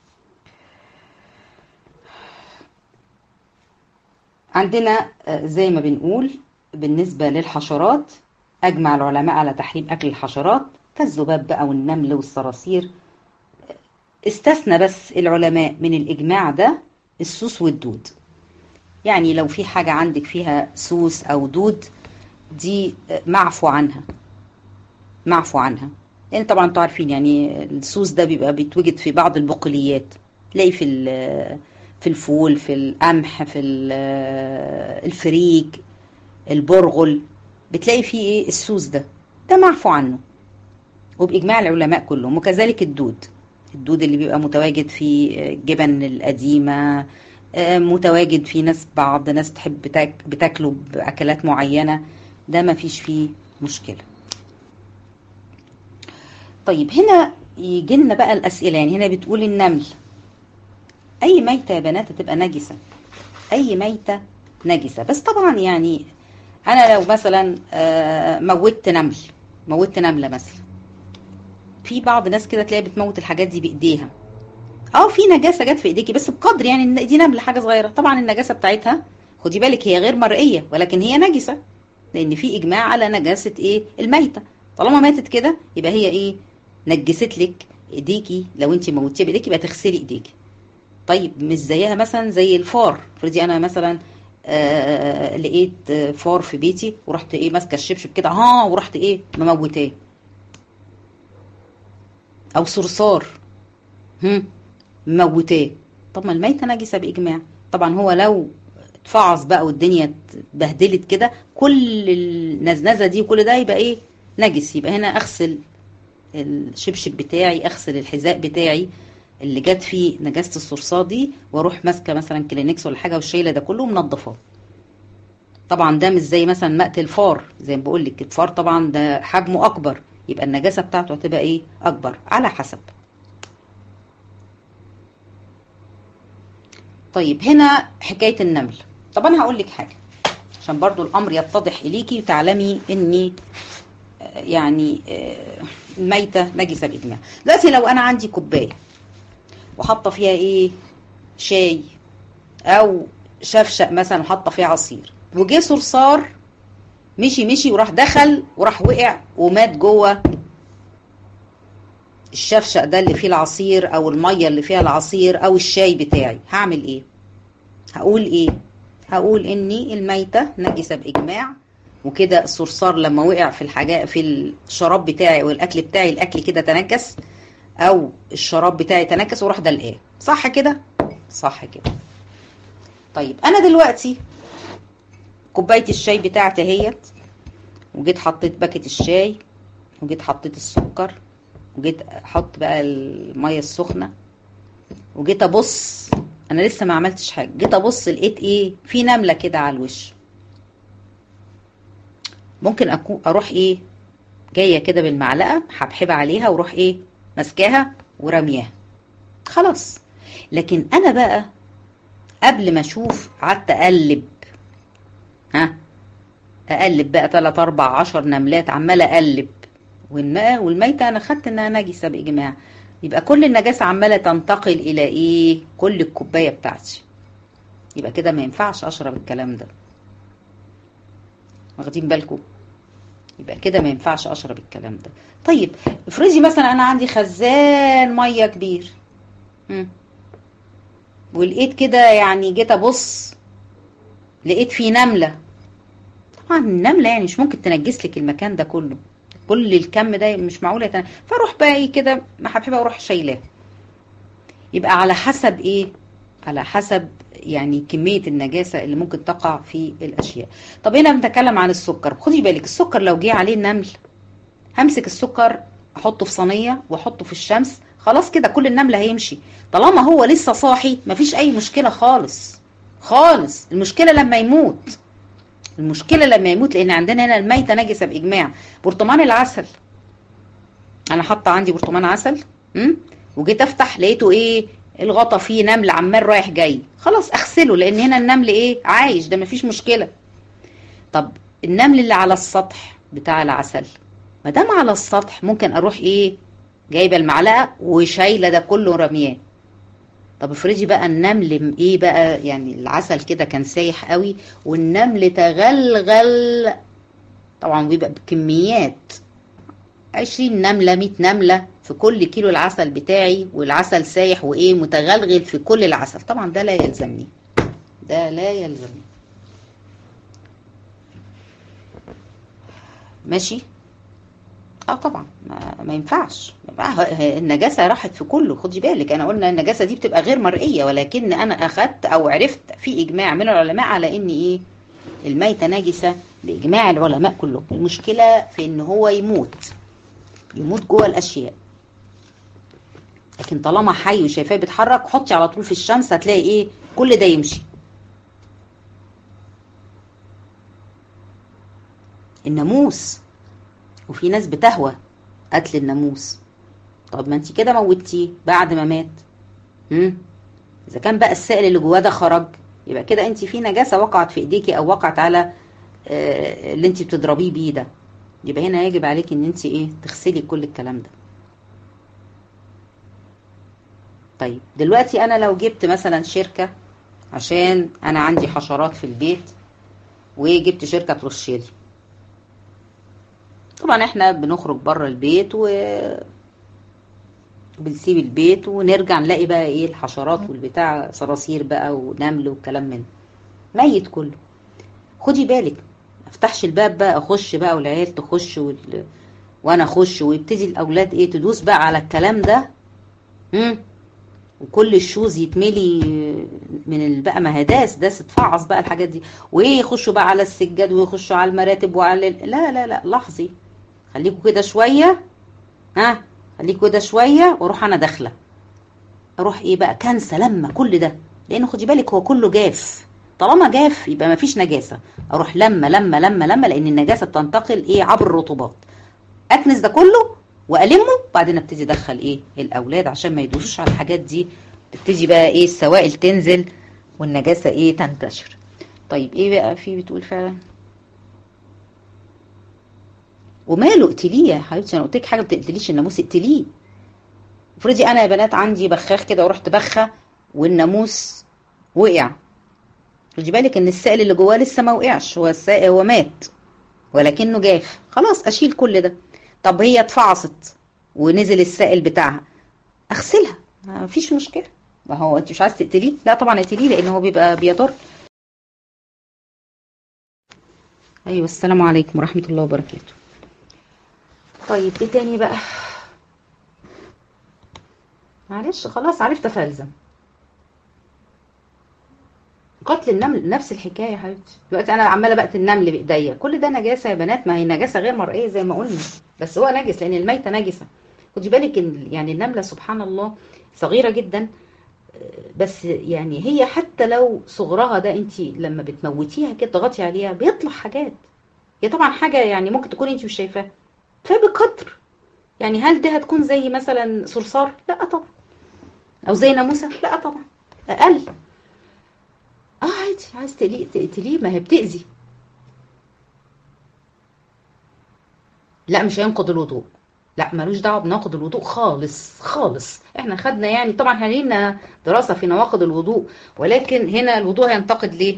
[SPEAKER 1] عندنا زي ما بنقول بالنسبة للحشرات أجمع العلماء على تحريم أكل الحشرات كالذباب بقى والنمل والصراصير استثنى بس العلماء من الإجماع ده السوس والدود يعني لو في حاجة عندك فيها سوس أو دود دي معفو عنها معفو عنها لأن يعني طبعا انتوا عارفين يعني السوس ده بيبقى بيتوجد في بعض البقوليات تلاقي في في الفول في القمح في الفريك البرغل بتلاقي فيه ايه السوس ده ده معفو عنه وبإجماع العلماء كلهم وكذلك الدود الدود اللي بيبقى متواجد في الجبن القديمة متواجد في ناس بعض ناس تحب بتاكله بأكلات معينة ده ما فيش فيه مشكلة طيب هنا يجي لنا بقى الأسئلة يعني هنا بتقول النمل أي ميتة يا بنات تبقى نجسة أي ميتة نجسة بس طبعا يعني أنا لو مثلا موتت نمل موتت نملة مثلا في بعض ناس كده تلاقي بتموت الحاجات دي بايديها اه في نجاسه جت في ايديكي بس بقدر يعني دي نمله حاجه صغيره طبعا النجاسه بتاعتها خدي بالك هي غير مرئيه ولكن هي نجسه لان في اجماع على نجاسه ايه الميته طالما ماتت كده يبقى هي ايه نجست لك ايديكي لو انت موتيها بايديكي يبقى تغسلي ايديكي طيب مش زيها مثلا زي الفار افرضي انا مثلا آه لقيت فار في بيتي ورحت ايه ماسكه الشبشب كده ها ورحت ايه مموتاه او صرصار هم موتاه طب ما الميتة نجسة بإجماع طبعا هو لو اتفعص بقى والدنيا اتبهدلت كده كل النزنزة دي وكل ده يبقى ايه نجس يبقى هنا اغسل الشبشب بتاعي اغسل الحذاء بتاعي اللي جت فيه نجاسة الصرصار دي واروح ماسكة مثلا كلينكس ولا حاجة والشايلة ده كله منضفاه طبعا ده مش زي مثلا مقت الفار زي ما بقول لك الفار طبعا ده حجمه اكبر يبقى النجاسة بتاعته هتبقى ايه اكبر على حسب طيب هنا حكاية النمل طب انا هقول لك حاجة عشان برضو الامر يتضح اليكي وتعلمي اني يعني ميتة نجسة باجماع دلوقتي لو انا عندي كوباية وحاطة فيها ايه شاي او شفشق مثلا وحاطة فيها عصير وجه صرصار مشي مشي وراح دخل وراح وقع ومات جوه الشفشق ده اللي فيه العصير او الميه اللي فيها العصير او الشاي بتاعي هعمل ايه هقول ايه هقول اني الميته نجسه باجماع وكده الصرصار لما وقع في الحاجات في الشراب بتاعي والاكل بتاعي الاكل كده تنكس او الشراب بتاعي تنكس وراح دلقاه صح كده صح كده طيب انا دلوقتي كوبايه الشاي بتاعتي اهيت وجيت حطيت باكت الشاي وجيت حطيت السكر وجيت احط بقى الميه السخنه وجيت ابص انا لسه ما عملتش حاجه جيت ابص لقيت ايه في نمله كده على الوش ممكن اكون اروح ايه جايه كده بالمعلقه حبحبه عليها واروح ايه ماسكاها ورمياها خلاص لكن انا بقى قبل ما اشوف قعدت اقلب ها اقلب بقى 3 4 10 نملات عماله اقلب والماء والميته انا خدت انها نجسه باجماع يبقى كل النجاسه عماله تنتقل الى ايه كل الكوبايه بتاعتي يبقى كده ما ينفعش اشرب الكلام ده واخدين بالكم يبقى كده ما ينفعش اشرب الكلام ده طيب افرضي مثلا انا عندي خزان ميه كبير مم. ولقيت كده يعني جيت ابص لقيت فيه نمله طبعا النمله يعني مش ممكن تنجس لك المكان ده كله كل الكم ده مش معقول يتن... فاروح بقى ايه كده محبحبه واروح شايلاه يبقى على حسب ايه على حسب يعني كمية النجاسة اللي ممكن تقع في الأشياء طب هنا بنتكلم عن السكر خدي بالك السكر لو جه عليه النمل همسك السكر احطه في صينية واحطه في الشمس خلاص كده كل النمل هيمشي طالما هو لسه صاحي مفيش أي مشكلة خالص خالص المشكلة لما يموت المشكلة لما يموت لأن عندنا هنا الميتة نجسة بإجماع برطمان العسل أنا حاطة عندي برطمان عسل م? وجيت أفتح لقيته إيه الغطا فيه نمل عمال رايح جاي خلاص أغسله لأن هنا النمل إيه عايش ده مفيش مشكلة طب النمل اللي على السطح بتاع العسل ما دام على السطح ممكن أروح إيه جايبة المعلقة وشايلة ده كله رمياه طب افرضي بقى النمل ايه بقى يعني العسل كده كان سايح قوي والنمل تغلغل طبعا بيبقى بكميات عشرين نملة مئة نملة في كل كيلو العسل بتاعي والعسل سايح وايه متغلغل في كل العسل طبعا ده لا يلزمني ده لا يلزمني ماشي اه طبعا ما, ما ينفعش النجاسه راحت في كله خدي بالك انا قلنا النجاسه دي بتبقى غير مرئيه ولكن انا اخدت او عرفت في اجماع من العلماء على ان ايه الميته نجسه باجماع العلماء كلهم المشكله في ان هو يموت يموت جوه الاشياء لكن طالما حي وشايفاه بيتحرك حطي على طول في الشمس هتلاقي ايه كل ده يمشي الناموس وفي ناس بتهوى قتل الناموس طب ما انت كده موتيه بعد ما مات امم اذا كان بقى السائل اللي جواه ده خرج يبقى كده انت في نجاسه وقعت في ايديكي او وقعت على آه اللي انت بتضربيه بيه ده يبقى هنا يجب عليك ان انت ايه تغسلي كل الكلام ده طيب دلوقتي انا لو جبت مثلا شركه عشان انا عندي حشرات في البيت وجبت شركه ترشلي طبعا احنا بنخرج بره البيت و بنسيب البيت ونرجع نلاقي بقى ايه الحشرات والبتاع صراصير بقى ونمل والكلام من ميت كله خدي بالك ما افتحش الباب بقى اخش بقى والعيال تخش وال... وانا اخش ويبتدي الاولاد ايه تدوس بقى على الكلام ده امم وكل الشوز يتملي من بقى ما هداس داس تفعص بقى الحاجات دي وايه يخشوا بقى على السجاد ويخشوا على المراتب وعلى لا لا لا لحظي خليكوا كده شويه ها خليكوا كده شويه واروح انا داخله اروح ايه بقى كنسه لما كل ده لان خدي بالك هو كله جاف طالما جاف يبقى ما فيش نجاسه اروح لما لما لما لما لان النجاسه بتنتقل ايه عبر الرطوبات اكنس ده كله والمه بعدين ابتدي ادخل ايه الاولاد عشان ما يدوسوش على الحاجات دي تبتدي بقى ايه السوائل تنزل والنجاسه ايه تنتشر طيب ايه بقى في بتقول فعلا وماله اقتليه يا حبيبتي انا قلت لك حاجه ما تقتليش الناموس اقتليه افرضي انا يا بنات عندي بخاخ كده ورحت بخه والناموس وقع خدي بالك ان السائل اللي جواه لسه ما وقعش هو السائل هو مات ولكنه جاف خلاص اشيل كل ده طب هي اتفعصت ونزل السائل بتاعها اغسلها ما فيش مشكله ما هو انت مش عايز تقتليه لا طبعا اقتليه لان هو بيبقى بيضر ايوه السلام عليكم ورحمه الله وبركاته طيب ايه تاني بقى معلش خلاص عرفت افلزم قتل النمل نفس الحكايه يا حبيبتي دلوقتي انا عماله بقتل النمل بايديا كل ده نجاسه يا بنات ما هي نجاسه غير مرئيه زي ما قلنا بس هو نجس لان الميته نجسه خدي بالك ان يعني النمله سبحان الله صغيره جدا بس يعني هي حتى لو صغرها ده انت لما بتموتيها كده تضغطي عليها بيطلع حاجات هي طبعا حاجه يعني ممكن تكون انت مش شايفاها فبقدر يعني هل ده هتكون زي مثلا صرصار لا طبعا او زي ناموسه لا طبعا اقل اه عادي عايز تقليه تقتليه ما هي بتأذي لا مش هينقض الوضوء لا ملوش دعوه بناقض الوضوء خالص خالص احنا خدنا يعني طبعا احنا لينا دراسه في نواقض الوضوء ولكن هنا الوضوء هينتقد ليه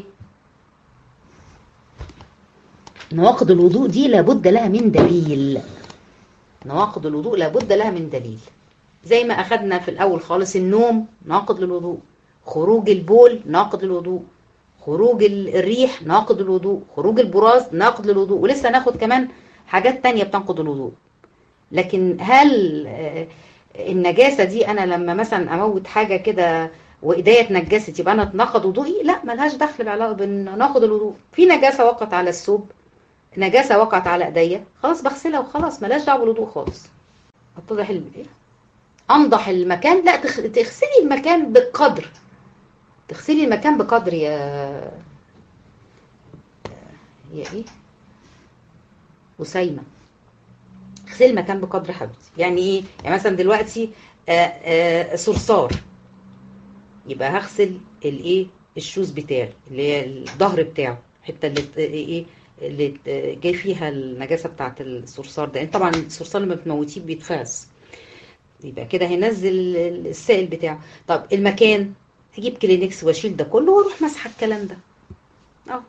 [SPEAKER 1] نواقض الوضوء دي لابد لها من دليل نواقض الوضوء لابد لها من دليل زي ما اخدنا في الاول خالص النوم ناقض للوضوء خروج البول ناقض للوضوء خروج الريح ناقض للوضوء خروج البراز ناقض للوضوء ولسه ناخد كمان حاجات تانية بتنقض الوضوء لكن هل النجاسة دي انا لما مثلا اموت حاجة كده وايديا اتنجست يبقى انا اتنقض وضوئي لا ملهاش دخل بعلاقه بناقض الوضوء في نجاسة وقعت على الثوب نجاسة وقعت على ايديا خلاص بغسلها وخلاص ملهاش دعوه بالوضوء خالص اتضح ايه انضح المكان لا تغسلي المكان بقدر تغسلي المكان بقدر يا يا ايه وسيمه اغسلي المكان بقدر حبيبتي يعني ايه يعني مثلا دلوقتي آآ آآ صرصار يبقى هغسل الايه الشوز بتاعي اللي هي الظهر بتاعه الحته اللي ايه اللي جاي فيها النجاسه بتاعت الصرصار ده يعني طبعا الصرصار لما بتموتيه بيتفاس يبقى كده هينزل السائل بتاعه طب المكان هجيب كلينكس واشيل ده كله واروح مسحه الكلام ده اه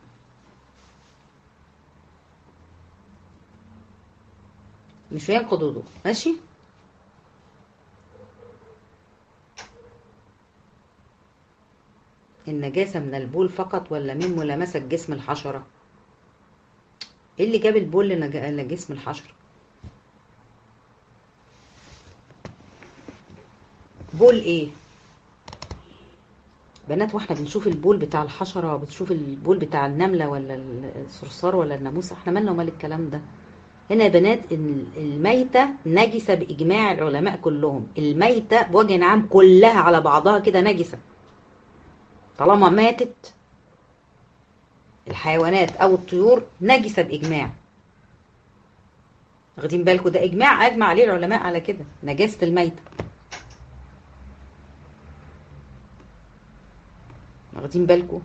[SPEAKER 1] مش هينقض وضوء ماشي النجاسة من البول فقط ولا من ملامسة جسم الحشرة ايه اللي جاب البول لجسم الحشرة بول ايه بنات واحنا بنشوف البول بتاع الحشرة بتشوف البول بتاع النملة ولا الصرصار ولا الناموسة احنا مالنا ومال الكلام ده هنا يا بنات ان الميتة نجسة بإجماع العلماء كلهم الميتة بوجه عام كلها على بعضها كده نجسة طالما ماتت الحيوانات او الطيور نجسة بإجماع واخدين بالكم ده إجماع أجمع عليه العلماء على كده نجاسة الميتة واخدين بالكم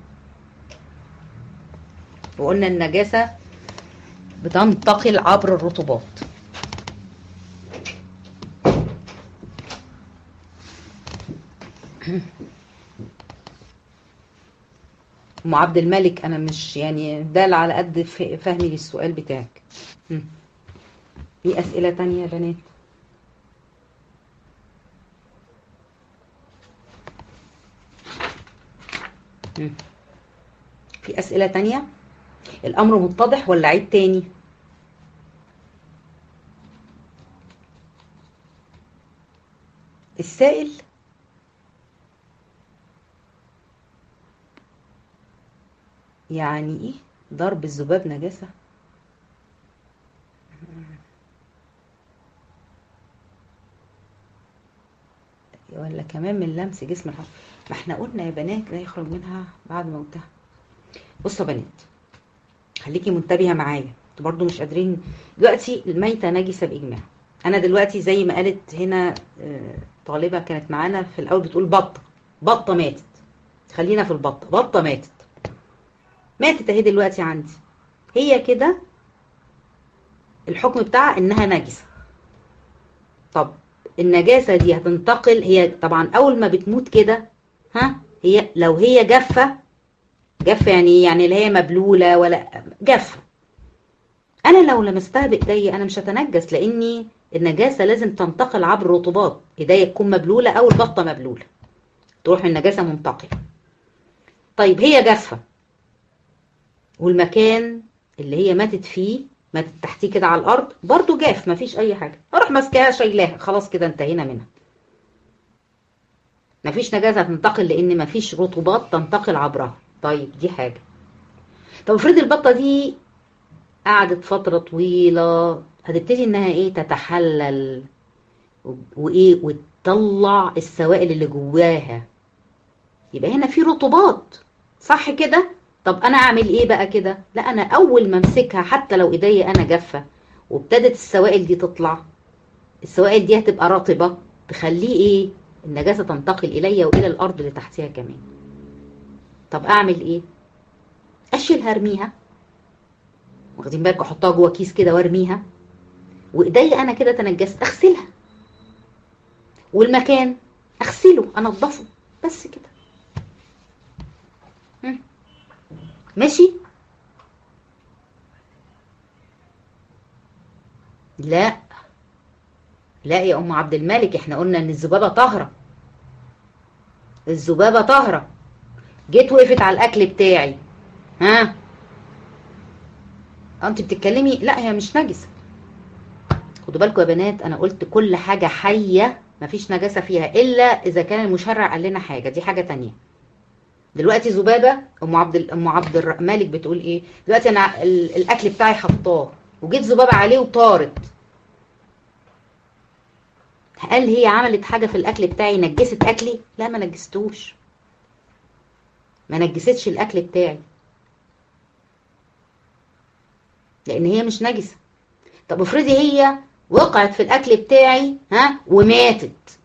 [SPEAKER 1] وقلنا النجاسة بتنتقل عبر الرطوبات ام عبد الملك انا مش يعني دال على قد فهمي للسؤال بتاعك في اسئله تانية يا بنات في اسئله تانية الامر متضح ولا عيد تاني السائل يعني ايه ضرب الذباب نجاسة ولا كمان من لمس جسم الحشرة ما احنا قلنا يا بنات لا يخرج منها بعد موتها بصوا يا بنات خليكي منتبهه معايا انتوا برضو مش قادرين دلوقتي الميته نجسه باجماع انا دلوقتي زي ما قالت هنا طالبه كانت معانا في الاول بتقول بطه بطه ماتت خلينا في البطه بطه ماتت ماتت اهي دلوقتي عندي هي كده الحكم بتاعها انها نجسه طب النجاسه دي هتنتقل هي طبعا اول ما بتموت كده ها هي لو هي جافه جافه يعني يعني اللي هي مبلوله ولا جافه انا لو لمستها بايديا انا مش هتنجس لاني النجاسه لازم تنتقل عبر الرطوبات ايديا تكون مبلوله او البطه مبلوله تروح النجاسه منتقله طيب هي جافه والمكان اللي هي ماتت فيه ماتت تحتيه كده على الارض برضو جاف مفيش اي حاجه اروح ماسكاها شايلاها خلاص كده انتهينا منها مفيش نجاسه تنتقل لان مفيش رطوبات تنتقل عبرها طيب دي حاجه طب افرض البطه دي قعدت فتره طويله هتبتدي انها ايه تتحلل وايه وتطلع السوائل اللي جواها يبقى هنا في رطوبات صح كده طب انا اعمل ايه بقى كده لا انا اول ما امسكها حتى لو ايديا انا جافه وابتدت السوائل دي تطلع السوائل دي هتبقى رطبه تخليه ايه النجاسه تنتقل الي والى الارض اللي تحتها كمان طب اعمل ايه اشيلها ارميها واخدين بالك احطها جوه كيس كده وارميها وايديا انا كده تنجست اغسلها والمكان اغسله انضفه بس كده ماشي لا لا يا ام عبد الملك احنا قلنا ان الذبابه طاهره الذبابه طاهره جيت وقفت على الاكل بتاعي ها انت بتتكلمي لا هي مش نجسه خدوا بالكم يا بنات انا قلت كل حاجه حيه مفيش نجاسه فيها الا اذا كان المشرع قال لنا حاجه دي حاجه تانية دلوقتي ذبابه ام عبد ام عبد الملك بتقول ايه دلوقتي انا الاكل بتاعي حطاه وجيت ذبابه عليه وطارت هل هي عملت حاجه في الاكل بتاعي نجست اكلي لا ما نجستوش ما نجستش الاكل بتاعي لان هي مش نجسه طب افرضي هي وقعت في الاكل بتاعي ها وماتت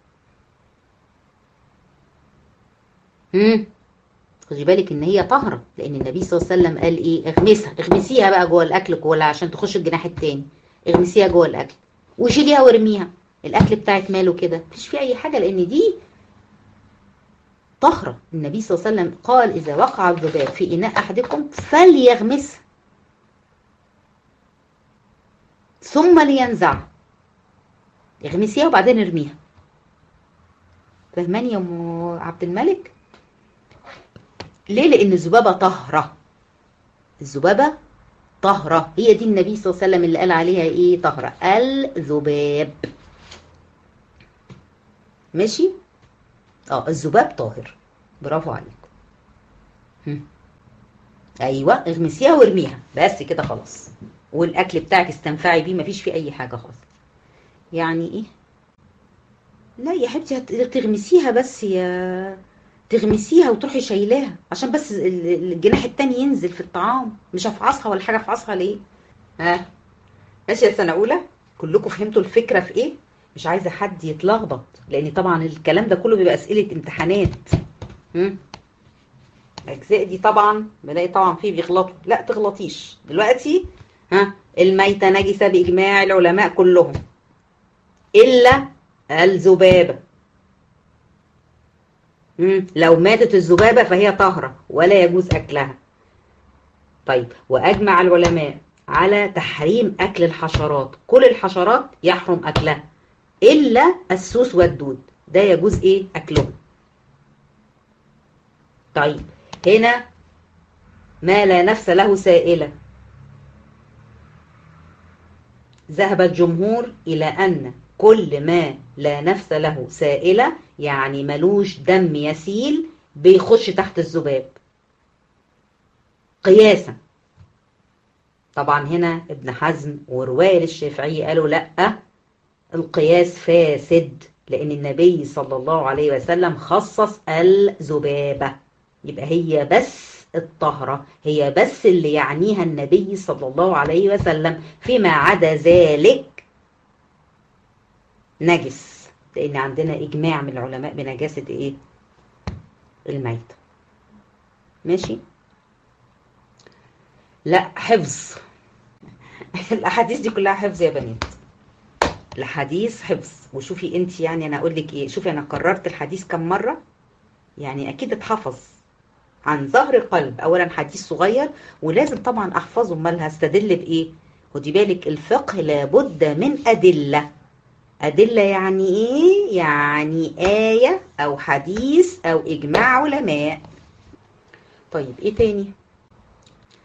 [SPEAKER 1] امم خدي بالك ان هي طاهره لان النبي صلى الله عليه وسلم قال ايه اغمسها اغمسيها بقى جوه الاكل جوه عشان تخش الجناح التاني اغمسيها جوه الاكل وشيليها وارميها الاكل بتاعك ماله كده مفيش فيه اي حاجه لان دي طهره النبي صلى الله عليه وسلم قال اذا وقع الذباب في اناء احدكم فليغمسه ثم لينزع اغمسيها وبعدين ارميها فهماني يا ام عبد الملك ليه لان الذبابه طهره الذبابه طهره هي دي النبي صلى الله عليه وسلم اللي قال عليها ايه طهره الذباب ماشي اه الذباب طاهر برافو عليكم هم. ايوه اغمسيها وارميها بس كده خلاص والاكل بتاعك استنفعي بيه مفيش فيه اي حاجه خالص يعني ايه لا يا حبيبتي تغمسيها بس يا تغمسيها وتروحي شايلاها عشان بس الجناح التاني ينزل في الطعام مش افعصها ولا حاجه افعصها ليه ها ماشي يا سنه اولى كلكم فهمتوا الفكره في ايه مش عايزه حد يتلخبط لان طبعا الكلام ده كله بيبقى اسئله امتحانات هم؟ الاجزاء دي طبعا بلاقي طبعا فيه بيغلطوا لا تغلطيش دلوقتي ها الميتة نجسة بإجماع العلماء كلهم إلا الذبابة لو ماتت الذبابة فهي طاهرة ولا يجوز أكلها طيب وأجمع العلماء على تحريم أكل الحشرات كل الحشرات يحرم أكلها إلا السوس والدود ده يجوز إيه أكلهم طيب هنا ما لا نفس له سائلة ذهب الجمهور إلى أن كل ما لا نفس له سائلة يعني ملوش دم يسيل بيخش تحت الذباب قياسا طبعا هنا ابن حزم ورواية للشافعي قالوا لأ القياس فاسد لأن النبي صلى الله عليه وسلم خصص الذبابة يبقى هي بس الطهرة هي بس اللي يعنيها النبي صلى الله عليه وسلم فيما عدا ذلك نجس لأن عندنا إجماع من العلماء بنجاسة إيه الميت ماشي لا حفظ الأحاديث دي كلها حفظ يا بنات الحديث حفظ وشوفي انت يعني انا اقول لك ايه شوفي انا كررت الحديث كم مره يعني اكيد اتحفظ عن ظهر قلب اولا حديث صغير ولازم طبعا احفظه امال هستدل بايه خدي بالك الفقه لابد من ادله ادله يعني ايه يعني ايه او حديث او اجماع علماء طيب ايه تاني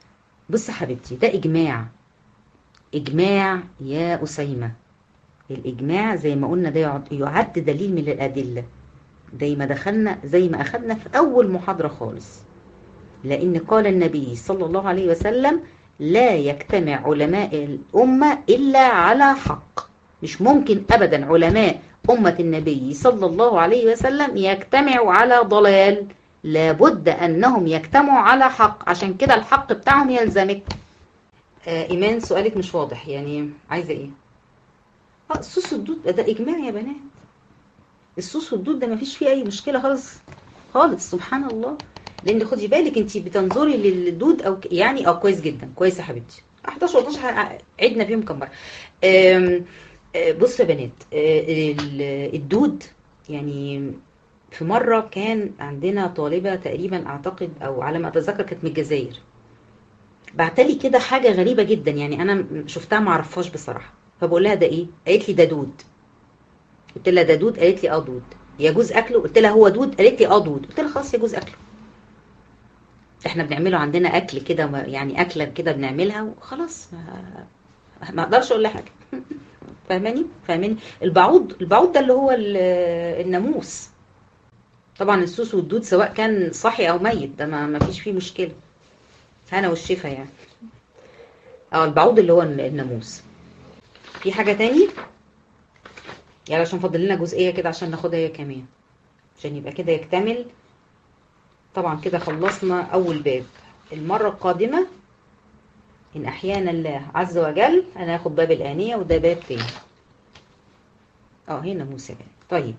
[SPEAKER 1] بص يا حبيبتي ده اجماع اجماع يا اسيمه الاجماع زي ما قلنا ده يعد, يعد دليل من الادله زي ما دخلنا زي ما اخذنا في اول محاضره خالص لان قال النبي صلى الله عليه وسلم لا يجتمع علماء الامه الا على حق مش ممكن ابدا علماء امه النبي صلى الله عليه وسلم يجتمعوا على ضلال لابد انهم يجتمعوا على حق عشان كده الحق بتاعهم يلزمك آه ايمان سؤالك مش واضح يعني عايزه ايه اه السوس والدود ده اجماع يا بنات السوس والدود ده مفيش فيه اي مشكله خالص خالص سبحان الله لان خدي بالك انت بتنظري للدود او يعني اه كويس جدا كويس يا حبيبتي 11 و 12 عدنا فيهم كم مره بصوا يا بنات الدود يعني في مرة كان عندنا طالبة تقريبا أعتقد أو على ما أتذكر كانت من الجزائر بعتلي كده حاجة غريبة جدا يعني أنا شفتها ما أعرفهاش بصراحة فبقول لها ده إيه؟ قالت لي ده دود قلت لها ده دود قالت لي اه دود يجوز أكله قلت لها هو دود قالت لي اه دود قلت لها خلاص يجوز أكله احنا بنعمله عندنا أكل كده يعني أكلة كده بنعملها وخلاص ما, ما أقدرش أقول لها حاجة فاهماني؟ فاهماني؟ البعوض البعوض ده اللي هو الناموس طبعا السوس والدود سواء كان صحي او ميت ده ما فيش فيه مشكله هنا والشفا يعني اه البعوض اللي هو الناموس في حاجه تاني يعني عشان فاضل لنا جزئيه كده عشان ناخدها هي كمان عشان يبقى كده يكتمل طبعا كده خلصنا اول باب المره القادمه ان احيانا الله عز وجل انا هاخد باب الانيه وده باب تاني اه هنا موسى طيب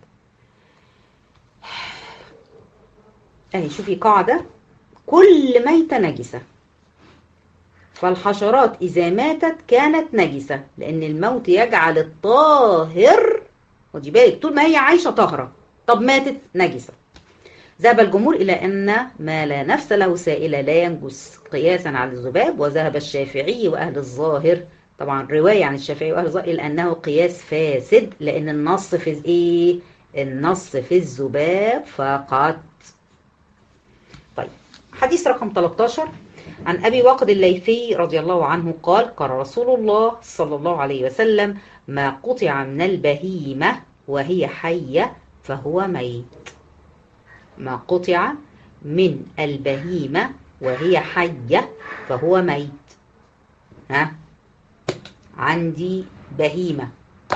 [SPEAKER 1] اهي شوفي قاعدة كل ميتة نجسة فالحشرات إذا ماتت كانت نجسة لأن الموت يجعل الطاهر ودي بالك طول ما هي عايشة طاهرة طب ماتت نجسة ذهب الجمهور إلى أن ما لا نفس له سائلة لا ينجس قياسا على الذباب وذهب الشافعي وأهل الظاهر طبعا رواية عن الشافعي وأهل الظاهر إلى أنه قياس فاسد لأن النص في إيه؟ النص في الذباب فقط طيب حديث رقم 13 عن أبي وقد الليثي رضي الله عنه قال قال رسول الله صلى الله عليه وسلم ما قطع من البهيمة وهي حية فهو ميت ما قطع من البهيمة وهي حية فهو ميت ها عندي بهيمة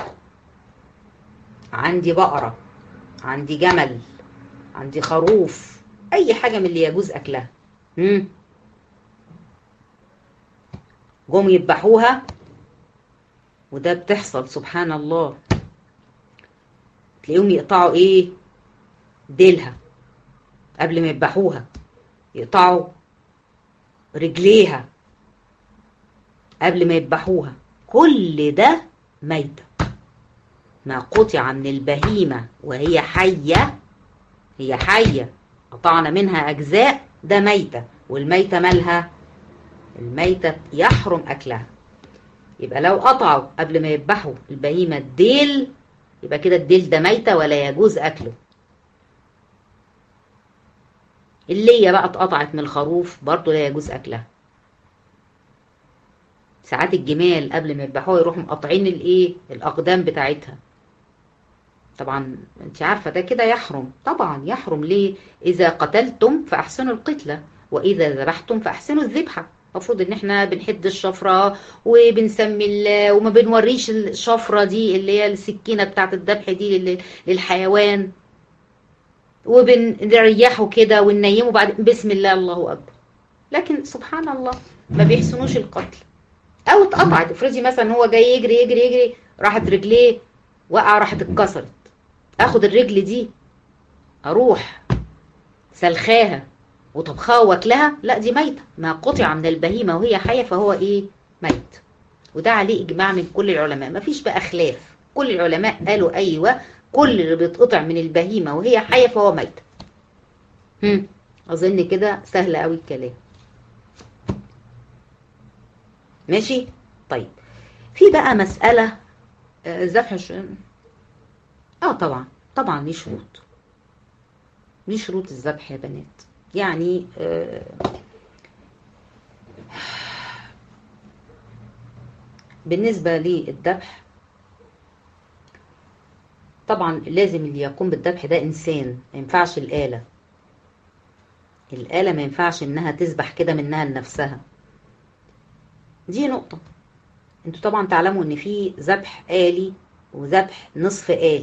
[SPEAKER 1] عندي بقرة عندي جمل عندي خروف اي حاجة من اللي يجوز اكلها مم. جم يذبحوها وده بتحصل سبحان الله تلاقيهم يقطعوا ايه ديلها قبل ما يذبحوها يقطعوا رجليها قبل ما يذبحوها كل ده ميتة ما قطع من البهيمة وهي حية هي حية قطعنا منها أجزاء ده ميتة والميتة مالها الميتة يحرم أكلها يبقى لو قطعوا قبل ما يذبحوا البهيمة الديل يبقى كده الديل ده ميتة ولا يجوز أكله اللي بقى اتقطعت من الخروف برضه لا يجوز أكلها ساعات الجمال قبل ما يذبحوها يروحوا مقطعين الايه الاقدام بتاعتها طبعا انت عارفه ده كده يحرم طبعا يحرم ليه اذا قتلتم فاحسنوا القتله واذا ذبحتم فاحسنوا الذبحه المفروض ان احنا بنحد الشفره وبنسمي الله وما بنوريش الشفره دي اللي هي السكينه بتاعت الذبح دي للحيوان وبنريحه كده وننيمه بعد بسم الله الله اكبر لكن سبحان الله ما بيحسنوش القتل او اتقطعت افرضي مثلا هو جاي يجري يجري يجري راحت رجليه وقع راحت اتكسرت اخد الرجل دي اروح سلخاها وطبخها واكلها لا دي ميته ما قطع من البهيمه وهي حيه فهو ايه ميت وده عليه اجماع من كل العلماء ما فيش بقى خلاف كل العلماء قالوا ايوه كل اللي بيتقطع من البهيمه وهي حيه فهو ميت هم. اظن كده سهل قوي الكلام ماشي طيب في بقى مسألة ذبح ش... اه طبعا طبعا ليه شروط ليه شروط الذبح يا بنات يعني آه بالنسبة للذبح طبعا لازم اللي يقوم بالذبح ده إنسان ما ينفعش الآلة الآلة ما ينفعش إنها تذبح كده منها لنفسها دي نقطة انتوا طبعا تعلموا ان في ذبح آلي وذبح نصف آلي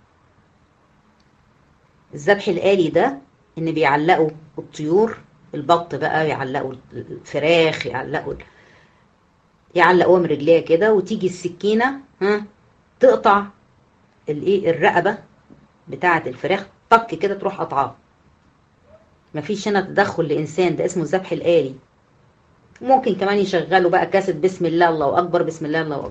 [SPEAKER 1] الذبح الآلي ده ان بيعلقوا الطيور البط بقى يعلقوا الفراخ يعلقوا يعلقوها من رجليها كده وتيجي السكينة ها تقطع الايه الرقبة بتاعة الفراخ طق كده تروح قطعاه مفيش هنا تدخل لإنسان ده اسمه الذبح الآلي ممكن كمان يشغلوا بقى كاسة بسم الله الله أكبر بسم الله الله أكبر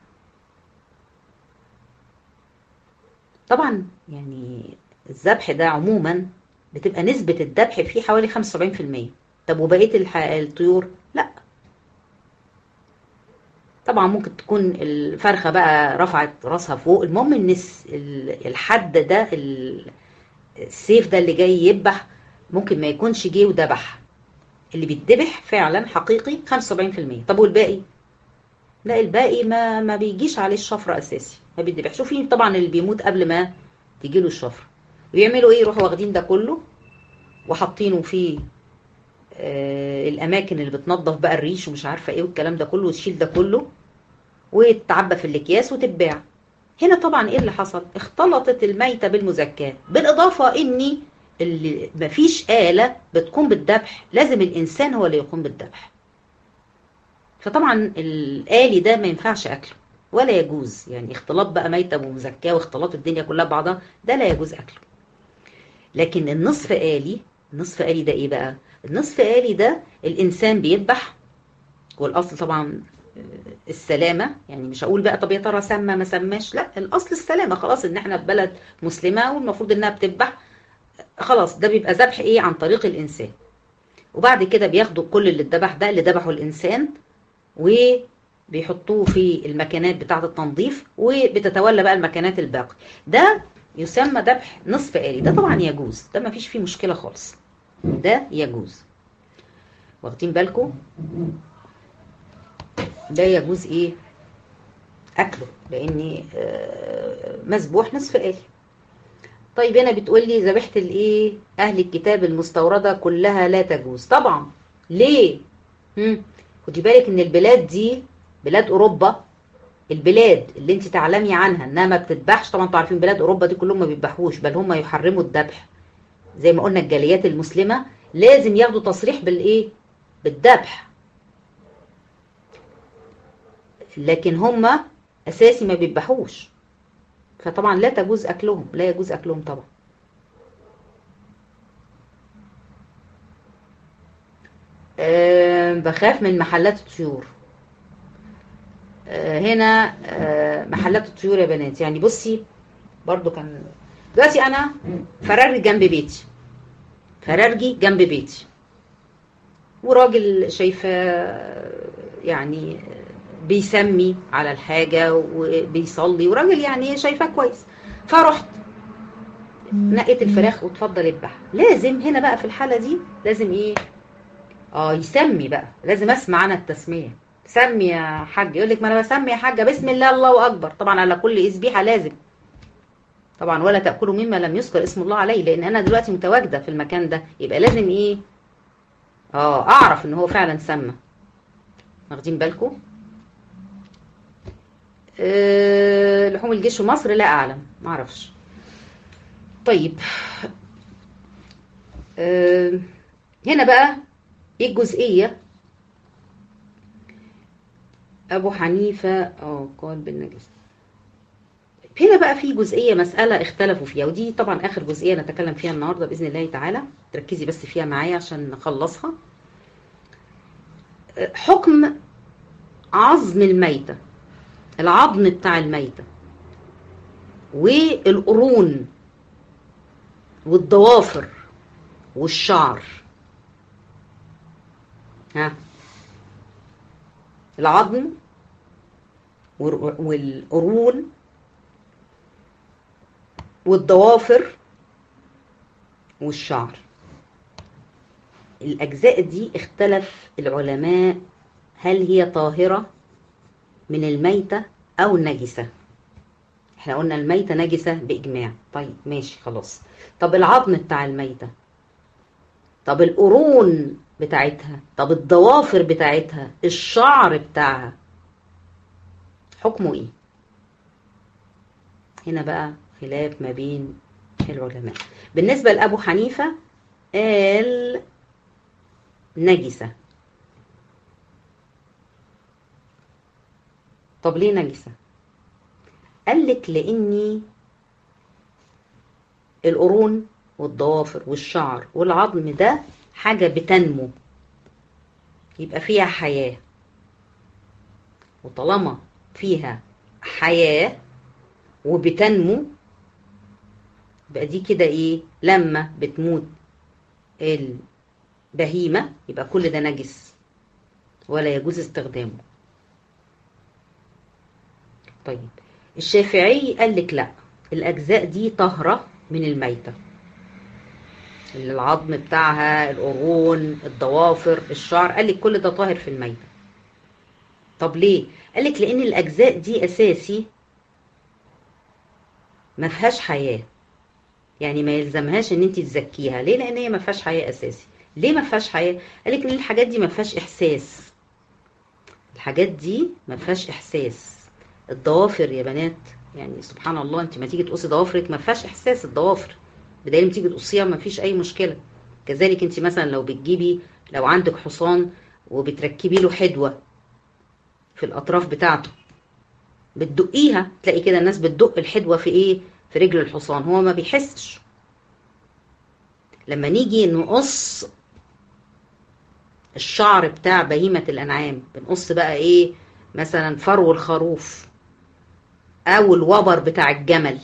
[SPEAKER 1] طبعا يعني الذبح ده عموما بتبقى نسبة الذبح فيه حوالي 75% طب وبقية الطيور لا طبعا ممكن تكون الفرخة بقى رفعت راسها فوق المهم ان الحد ده السيف ده اللي جاي يذبح ممكن ما يكونش جه وذبح اللي بيتذبح فعلا حقيقي 75% طب والباقي لا الباقي ما ما بيجيش عليه الشفرة اساسي ما بيتذبح شوفي طبعا اللي بيموت قبل ما تيجي له الشفرة ويعملوا ايه يروحوا واخدين ده كله وحاطينه في آه الاماكن اللي بتنظف بقى الريش ومش عارفه ايه والكلام ده كله وتشيل ده كله وتتعبى في الاكياس وتتباع هنا طبعا ايه اللي حصل اختلطت الميتة بالمزكاة بالاضافة اني اللي مفيش آلة بتقوم بالذبح لازم الإنسان هو اللي يقوم بالذبح فطبعا الآلي ده ما ينفعش أكله ولا يجوز يعني اختلاط بقى ميتة ومزكاة واختلاط الدنيا كلها ببعضها ده لا يجوز أكله لكن النصف آلي النصف آلي ده إيه بقى النصف آلي ده الإنسان بيذبح والأصل طبعا السلامة يعني مش هقول بقى طب يا ترى سمى ما سماش لا الأصل السلامة خلاص إن احنا في بلد مسلمة والمفروض إنها بتذبح خلاص ده بيبقى ذبح ايه عن طريق الانسان وبعد كده بياخدوا كل اللي اتذبح ده اللي ذبحه الانسان وبيحطوه في المكانات بتاعه التنظيف وبتتولى بقى المكانات الباقي ده يسمى ذبح نصف آلي ده طبعا يجوز ده ما فيش فيه مشكلة خالص ده يجوز واخدين بالكم ده يجوز ايه اكله لاني مذبوح نصف آلي طيب هنا بتقول لي ذبيحه الايه اهل الكتاب المستورده كلها لا تجوز طبعا ليه امم خدي بالك ان البلاد دي بلاد اوروبا البلاد اللي انت تعلمي عنها انها ما بتذبحش طبعا انتوا عارفين بلاد اوروبا دي كلهم ما بيذبحوش بل هم يحرموا الذبح زي ما قلنا الجاليات المسلمه لازم ياخدوا تصريح بالايه بالذبح لكن هم اساسي ما بيذبحوش فطبعا لا تجوز أكلهم لا يجوز أكلهم طبعا أه بخاف من محلات الطيور أه هنا أه محلات الطيور يا بنات يعني بصي برضو كان دلوقتي أنا فرارجي جنب بيتي فرارجي جنب بيتي وراجل شايفة يعني بيسمي على الحاجة وبيصلي وراجل يعني شايفاه كويس فرحت نقيت الفراخ وتفضل اذبح لازم هنا بقى في الحالة دي لازم ايه اه يسمي بقى لازم اسمع انا التسمية سمي يا حاج يقول لك ما انا بسمي يا حاجة بسم الله الله اكبر طبعا على كل اذبيحة لازم طبعا ولا تاكلوا مما لم يذكر اسم الله عليه لان انا دلوقتي متواجدة في المكان ده يبقى لازم ايه اه اعرف ان هو فعلا سمى واخدين بالكم أه لحوم الجيش في مصر لا اعلم ما اعرفش طيب أه هنا بقى ايه الجزئيه ابو حنيفه اه قال بالنجس هنا بقى في جزئيه مساله اختلفوا فيها ودي طبعا اخر جزئيه نتكلم فيها النهارده باذن الله تعالى تركزي بس فيها معايا عشان نخلصها حكم عظم الميته العظم بتاع الميتة والقرون والضوافر والشعر ها العظم والقرون والضوافر والشعر الأجزاء دي اختلف العلماء هل هي طاهرة من الميتة أو النجسة احنا قلنا الميتة نجسة بإجماع طيب ماشي خلاص طب العظم بتاع الميتة طب القرون بتاعتها طب الضوافر بتاعتها الشعر بتاعها حكمه ايه هنا بقى خلاف ما بين العلماء بالنسبة لأبو حنيفة قال نجسة طب ليه نجسة قال لك لاني القرون والضوافر والشعر والعظم ده حاجة بتنمو يبقى فيها حياة وطالما فيها حياة وبتنمو يبقى دي كده ايه لما بتموت البهيمة يبقى كل ده نجس ولا يجوز استخدامه طيب الشافعي قال لك لا الأجزاء دي طهرة من الميتة العظم بتاعها القرون الضوافر الشعر قال لك كل ده طاهر في الميتة طب ليه قال لك لأن الأجزاء دي أساسي ما فيهاش حياة يعني ما يلزمهاش ان انت تزكيها ليه لان هي ما فيهاش حياة اساسي ليه ما فيهاش حياة قال لك ان الحاجات دي ما فيهاش احساس الحاجات دي ما فيهاش احساس الضوافر يا بنات يعني سبحان الله انت ما تيجي تقصي ضوافرك ما فيهاش احساس الضوافر بدايه ما تيجي تقصيها ما فيش اي مشكله كذلك انت مثلا لو بتجيبي لو عندك حصان وبتركبي له حدوه في الاطراف بتاعته بتدقيها تلاقي كده الناس بتدق الحدوه في ايه في رجل الحصان هو ما بيحسش لما نيجي نقص الشعر بتاع بهيمه الانعام بنقص بقى ايه مثلا فرو الخروف او الوبر بتاع الجمل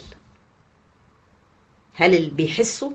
[SPEAKER 1] هل اللي بيحسوا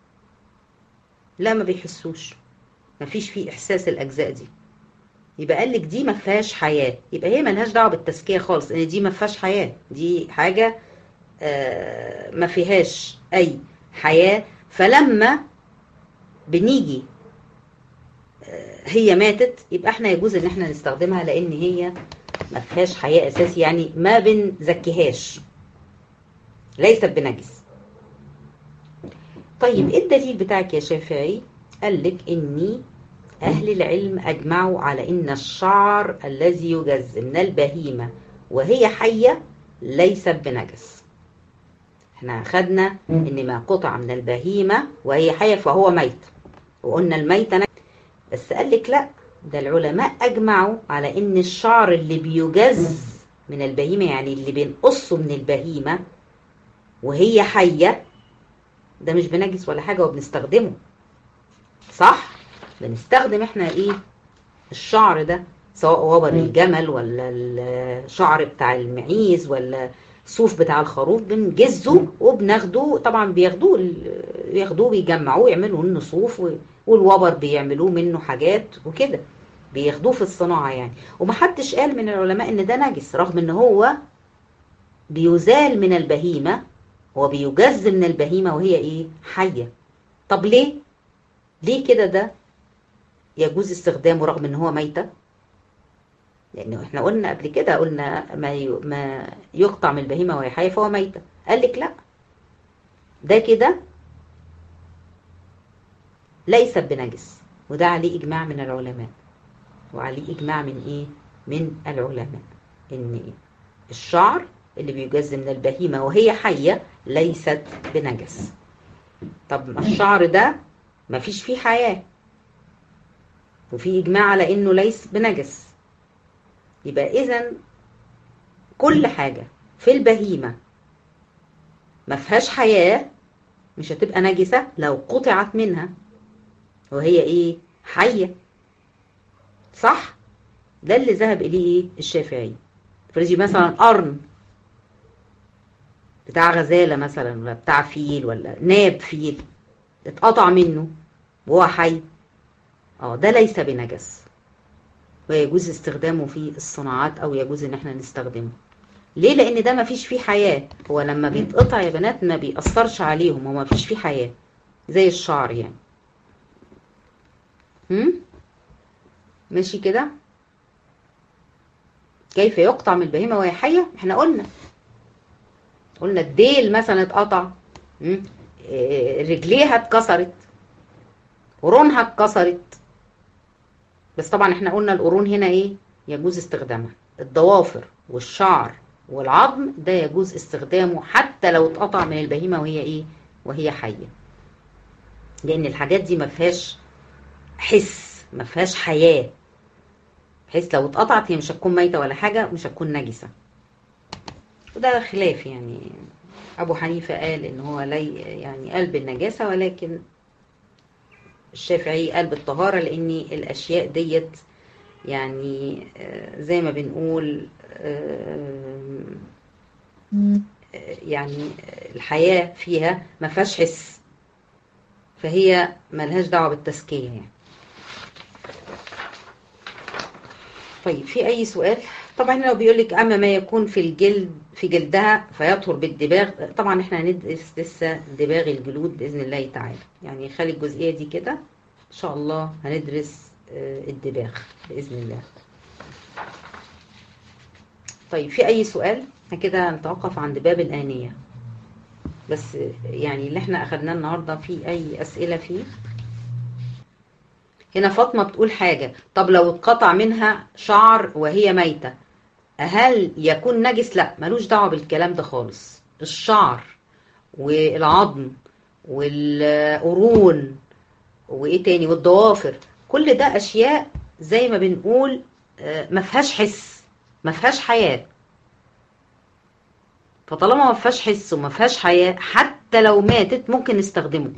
[SPEAKER 1] لا ما بيحسوش ما فيش فيه احساس الاجزاء دي يبقى قال لك دي ما فيهاش حياه يبقى هي ملهاش دعوه بالتزكيه خالص ان دي ما فيهاش حياه دي حاجه آه ما فيهاش اي حياه فلما بنيجي آه هي ماتت يبقى احنا يجوز ان احنا نستخدمها لان هي ما فيهاش حياة أساسي يعني ما بنزكيهاش ليست بنجس طيب ايه الدليل بتاعك يا شافعي قال لك اني اهل العلم اجمعوا على ان الشعر الذي يجز من البهيمة وهي حية ليست بنجس احنا اخدنا ان ما قطع من البهيمة وهي حية فهو ميت وقلنا الميت نجس بس قال لك لا ده العلماء أجمعوا على إن الشعر اللي بيجز من البهيمة يعني اللي بنقصه من البهيمة وهي حية ده مش بنجس ولا حاجة وبنستخدمه صح؟ بنستخدم احنا ايه الشعر ده سواء وبر الجمل ولا الشعر بتاع المعيز ولا الصوف بتاع الخروف بنجزه وبناخده طبعا بياخدوه بياخدوه بيجمعوه يعملوا منه صوف والوبر بيعملوه منه حاجات وكده بياخدوه في الصناعة يعني ومحدش قال من العلماء ان ده نجس رغم ان هو بيزال من البهيمة هو بيجز من البهيمة وهي ايه حية طب ليه ليه كده ده يجوز استخدامه رغم ان هو ميتة لانه احنا قلنا قبل كده قلنا ما ما يقطع من البهيمة وهي حية فهو ميتة قال لك لا ده كده ليس بنجس وده عليه إجماع من العلماء وعليه إجماع من إيه؟ من العلماء إن الشعر اللي بيجز من البهيمة وهي حية ليست بنجس طب ما الشعر ده ما فيش فيه حياة وفي إجماع على إنه ليس بنجس يبقى إذا كل حاجة في البهيمة ما فيهاش حياة مش هتبقى نجسة لو قطعت منها وهي ايه حية صح ده اللي ذهب اليه ايه الشافعي فريجي مثلا قرن بتاع غزالة مثلا ولا بتاع فيل ولا ناب فيل اتقطع منه وهو حي اه ده ليس بنجس ويجوز استخدامه في الصناعات او يجوز ان احنا نستخدمه ليه لان ده ما فيش فيه حياة هو لما بيتقطع يا بنات ما بيأثرش عليهم وما فيش فيه حياة زي الشعر يعني هم؟ ماشي كده كيف يقطع من البهيمة وهي حية احنا قلنا قلنا الديل مثلا اتقطع م? إيه، رجليها اتكسرت قرونها اتكسرت بس طبعا احنا قلنا القرون هنا ايه يجوز استخدامها الضوافر والشعر والعظم ده يجوز استخدامه حتى لو اتقطع من البهيمة وهي ايه وهي حية لان الحاجات دي ما فيهاش حس ما فيهاش حياة بحيث لو اتقطعت هي مش هتكون ميتة ولا حاجة مش هتكون نجسة وده خلاف يعني أبو حنيفة قال إن هو لي يعني قلب النجاسة ولكن الشافعي قال بالطهارة لأن الأشياء ديت يعني آه، زي ما بنقول آه، يعني الحياة فيها ما فيهاش حس فهي ملهاش دعوة بالتزكية يعني طيب في أي سؤال؟ طبعا هنا لو بيقول لك أما ما يكون في الجلد في جلدها فيطهر بالدباغ طبعا احنا هندرس لسه دباغ الجلود بإذن الله تعالى يعني خلي الجزئية دي كده إن شاء الله هندرس آه، الدباغ بإذن الله طيب في أي سؤال؟ احنا كده نتوقف عند باب الآنية بس يعني اللي احنا أخدناه النهاردة في أي أسئلة فيه؟ هنا فاطمة بتقول حاجة طب لو اتقطع منها شعر وهي ميتة هل يكون نجس؟ لا ملوش دعوة بالكلام ده خالص الشعر والعظم والقرون وايه تاني والضوافر كل ده اشياء زي ما بنقول آه، ما فيهاش حس ما فيهاش حياة فطالما ما فيهاش حس وما فيهاش حياة حتى لو ماتت ممكن نستخدمه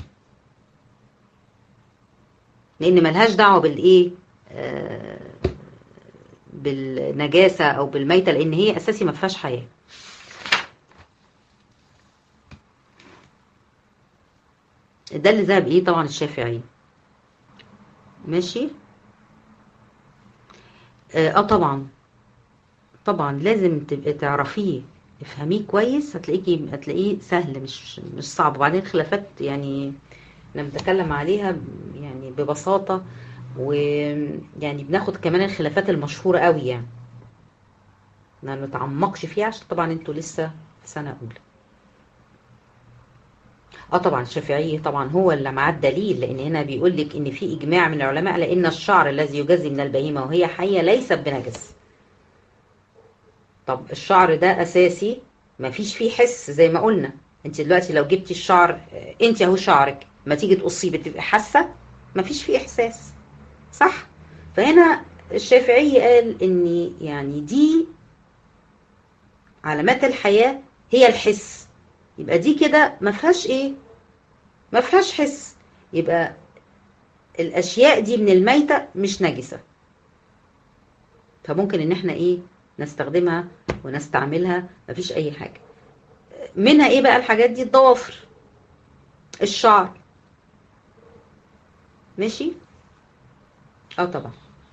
[SPEAKER 1] لان ملهاش دعوه بالايه آه، بالنجاسه او بالميته لان هي اساسي ما فيهاش حياه ده اللي ذهب ايه طبعا الشافعي ماشي اه آه، طبعا طبعا لازم تبقى تعرفيه افهميه كويس هتلاقيه هتلاقيه سهل مش مش صعب وبعدين خلافات يعني احنا بنتكلم عليها يعني ببساطة ويعني بناخد كمان الخلافات المشهورة قوي يعني ما نتعمقش فيها عشان طبعا انتوا لسه في سنة أولى اه طبعا الشافعي طبعا هو اللي معاه الدليل لان هنا بيقول لك ان في اجماع من العلماء على ان الشعر الذي يجزي من البهيمه وهي حيه ليس بنجس طب الشعر ده اساسي ما فيش فيه حس زي ما قلنا انت دلوقتي لو جبتي الشعر انت اهو شعرك ما تيجي تقصيه بتبقى حاسه ما فيش فيه احساس صح فهنا الشافعي قال ان يعني دي علامات الحياه هي الحس يبقى دي كده ما فيهاش ايه ما فيهاش حس يبقى الاشياء دي من الميته مش نجسه فممكن ان احنا ايه نستخدمها ونستعملها مفيش اي حاجه منها ايه بقى الحاجات دي الضوافر الشعر ماشي اه طبعا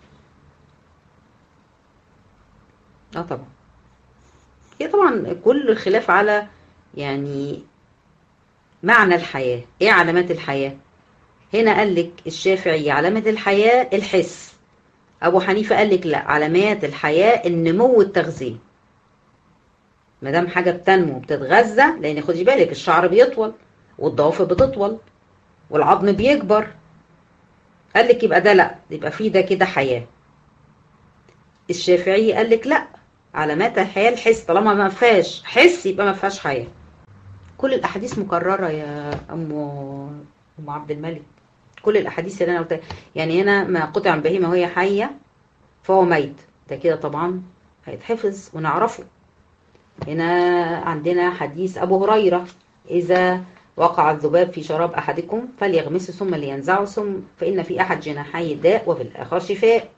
[SPEAKER 1] اه طبعا هي طبعا كل الخلاف على يعني معنى الحياة ايه علامات الحياة هنا قال لك الشافعي علامة الحياة الحس ابو حنيفة قال لك لا علامات الحياة النمو والتغذية ما دام حاجة بتنمو وبتتغذى لان خدي بالك الشعر بيطول والضوافر بتطول والعظم بيكبر قال لك يبقى ده لا يبقى في ده كده حياة الشافعي قال لك لا علامات الحياة الحس طالما ما فيهاش حس يبقى ما فيهاش حياة كل الاحاديث مكررة يا ام ام عبد الملك كل الاحاديث اللي انا قلتها يعني هنا ما قطع عن بهيمة وهي حية فهو ميت ده كده طبعا هيتحفظ ونعرفه هنا عندنا حديث ابو هريرة اذا وقع الذباب في شراب أحدكم فليغمسه ثم لينزعه ثم فإن في أحد جناحي داء وفي الآخر شفاء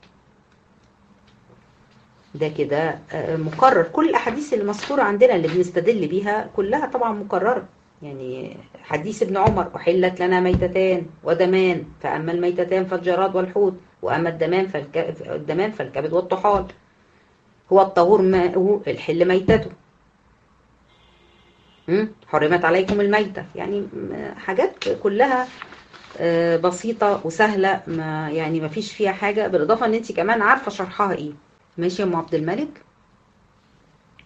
[SPEAKER 1] ده كده مكرر كل الأحاديث اللي مذكورة عندنا اللي بنستدل بيها كلها طبعا مكررة يعني حديث ابن عمر أحلت لنا ميتتان ودمان فأما الميتتان فالجراد والحوت وأما الدمان فالك... الدمان فالكبد والطحال هو الطهور ماءه الحل ميتته حرمت عليكم الميتة يعني حاجات كلها بسيطة وسهلة ما يعني ما فيش فيها حاجة بالإضافة ان انت كمان عارفة شرحها ايه ماشي يا ام عبد الملك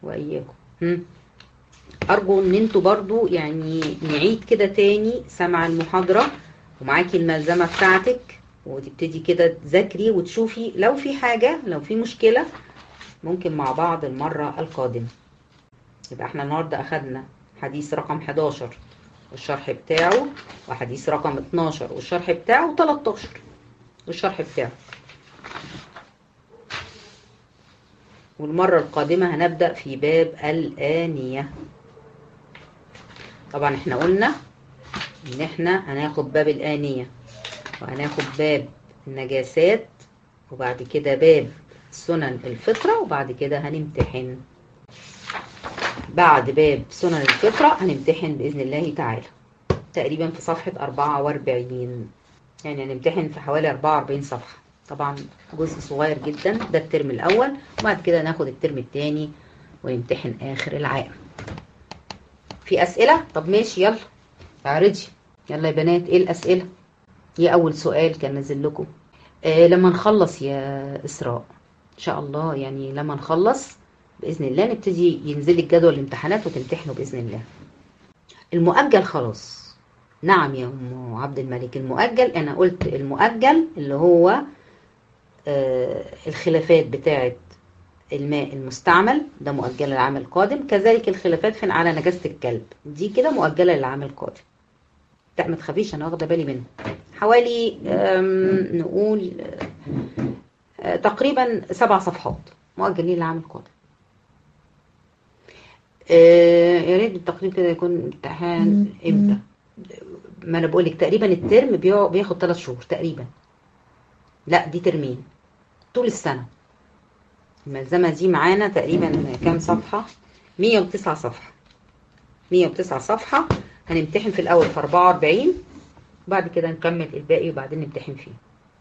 [SPEAKER 1] واياكم هم. ارجو ان انتوا برضو يعني نعيد كده تاني سمع المحاضرة ومعاكي الملزمة بتاعتك وتبتدي كده تذاكري وتشوفي لو في حاجة لو في مشكلة ممكن مع بعض المرة القادمة يبقى احنا النهاردة اخدنا حديث رقم 11 والشرح بتاعه وحديث رقم 12 والشرح بتاعه و13 والشرح بتاعه والمرة القادمة هنبدأ في باب الآنية طبعا احنا قلنا ان احنا هناخد باب الآنية وهناخد باب النجاسات وبعد كده باب سنن الفطرة وبعد كده هنمتحن بعد باب سنن الفطرة هنمتحن بإذن الله تعالى تقريبا في صفحة 44 يعني هنمتحن في حوالي 44 صفحة طبعا جزء صغير جدا ده الترم الأول وبعد كده ناخد الترم الثاني ونمتحن آخر العام في أسئلة؟ طب ماشي يلا اعرضي يلا يا بنات ايه الأسئلة؟ ايه أول سؤال كان نازل لكم؟ آه لما نخلص يا إسراء إن شاء الله يعني لما نخلص بإذن الله نبتدي ينزل لك جدول الامتحانات وتمتحنوا بإذن الله المؤجل خلاص نعم يا أم عبد الملك المؤجل أنا قلت المؤجل اللي هو آه الخلافات بتاعة الماء المستعمل ده مؤجلة للعام القادم كذلك الخلافات في على نجاسة الكلب دي كده مؤجلة للعام القادم لا ما تخافيش أنا واخدة بالي منه حوالي نقول آه تقريبا سبع صفحات مؤجلين للعام القادم آه يا ريت التقريب كده يكون امتحان امتى ما انا بقول لك تقريبا الترم بياخد ثلاث شهور تقريبا لا دي ترمين طول السنة الملزمة دي معانا تقريبا كام صفحة 109 صفحة 109 صفحة هنمتحن في الأول في 44 بعد كده نكمل الباقي وبعدين نمتحن فيه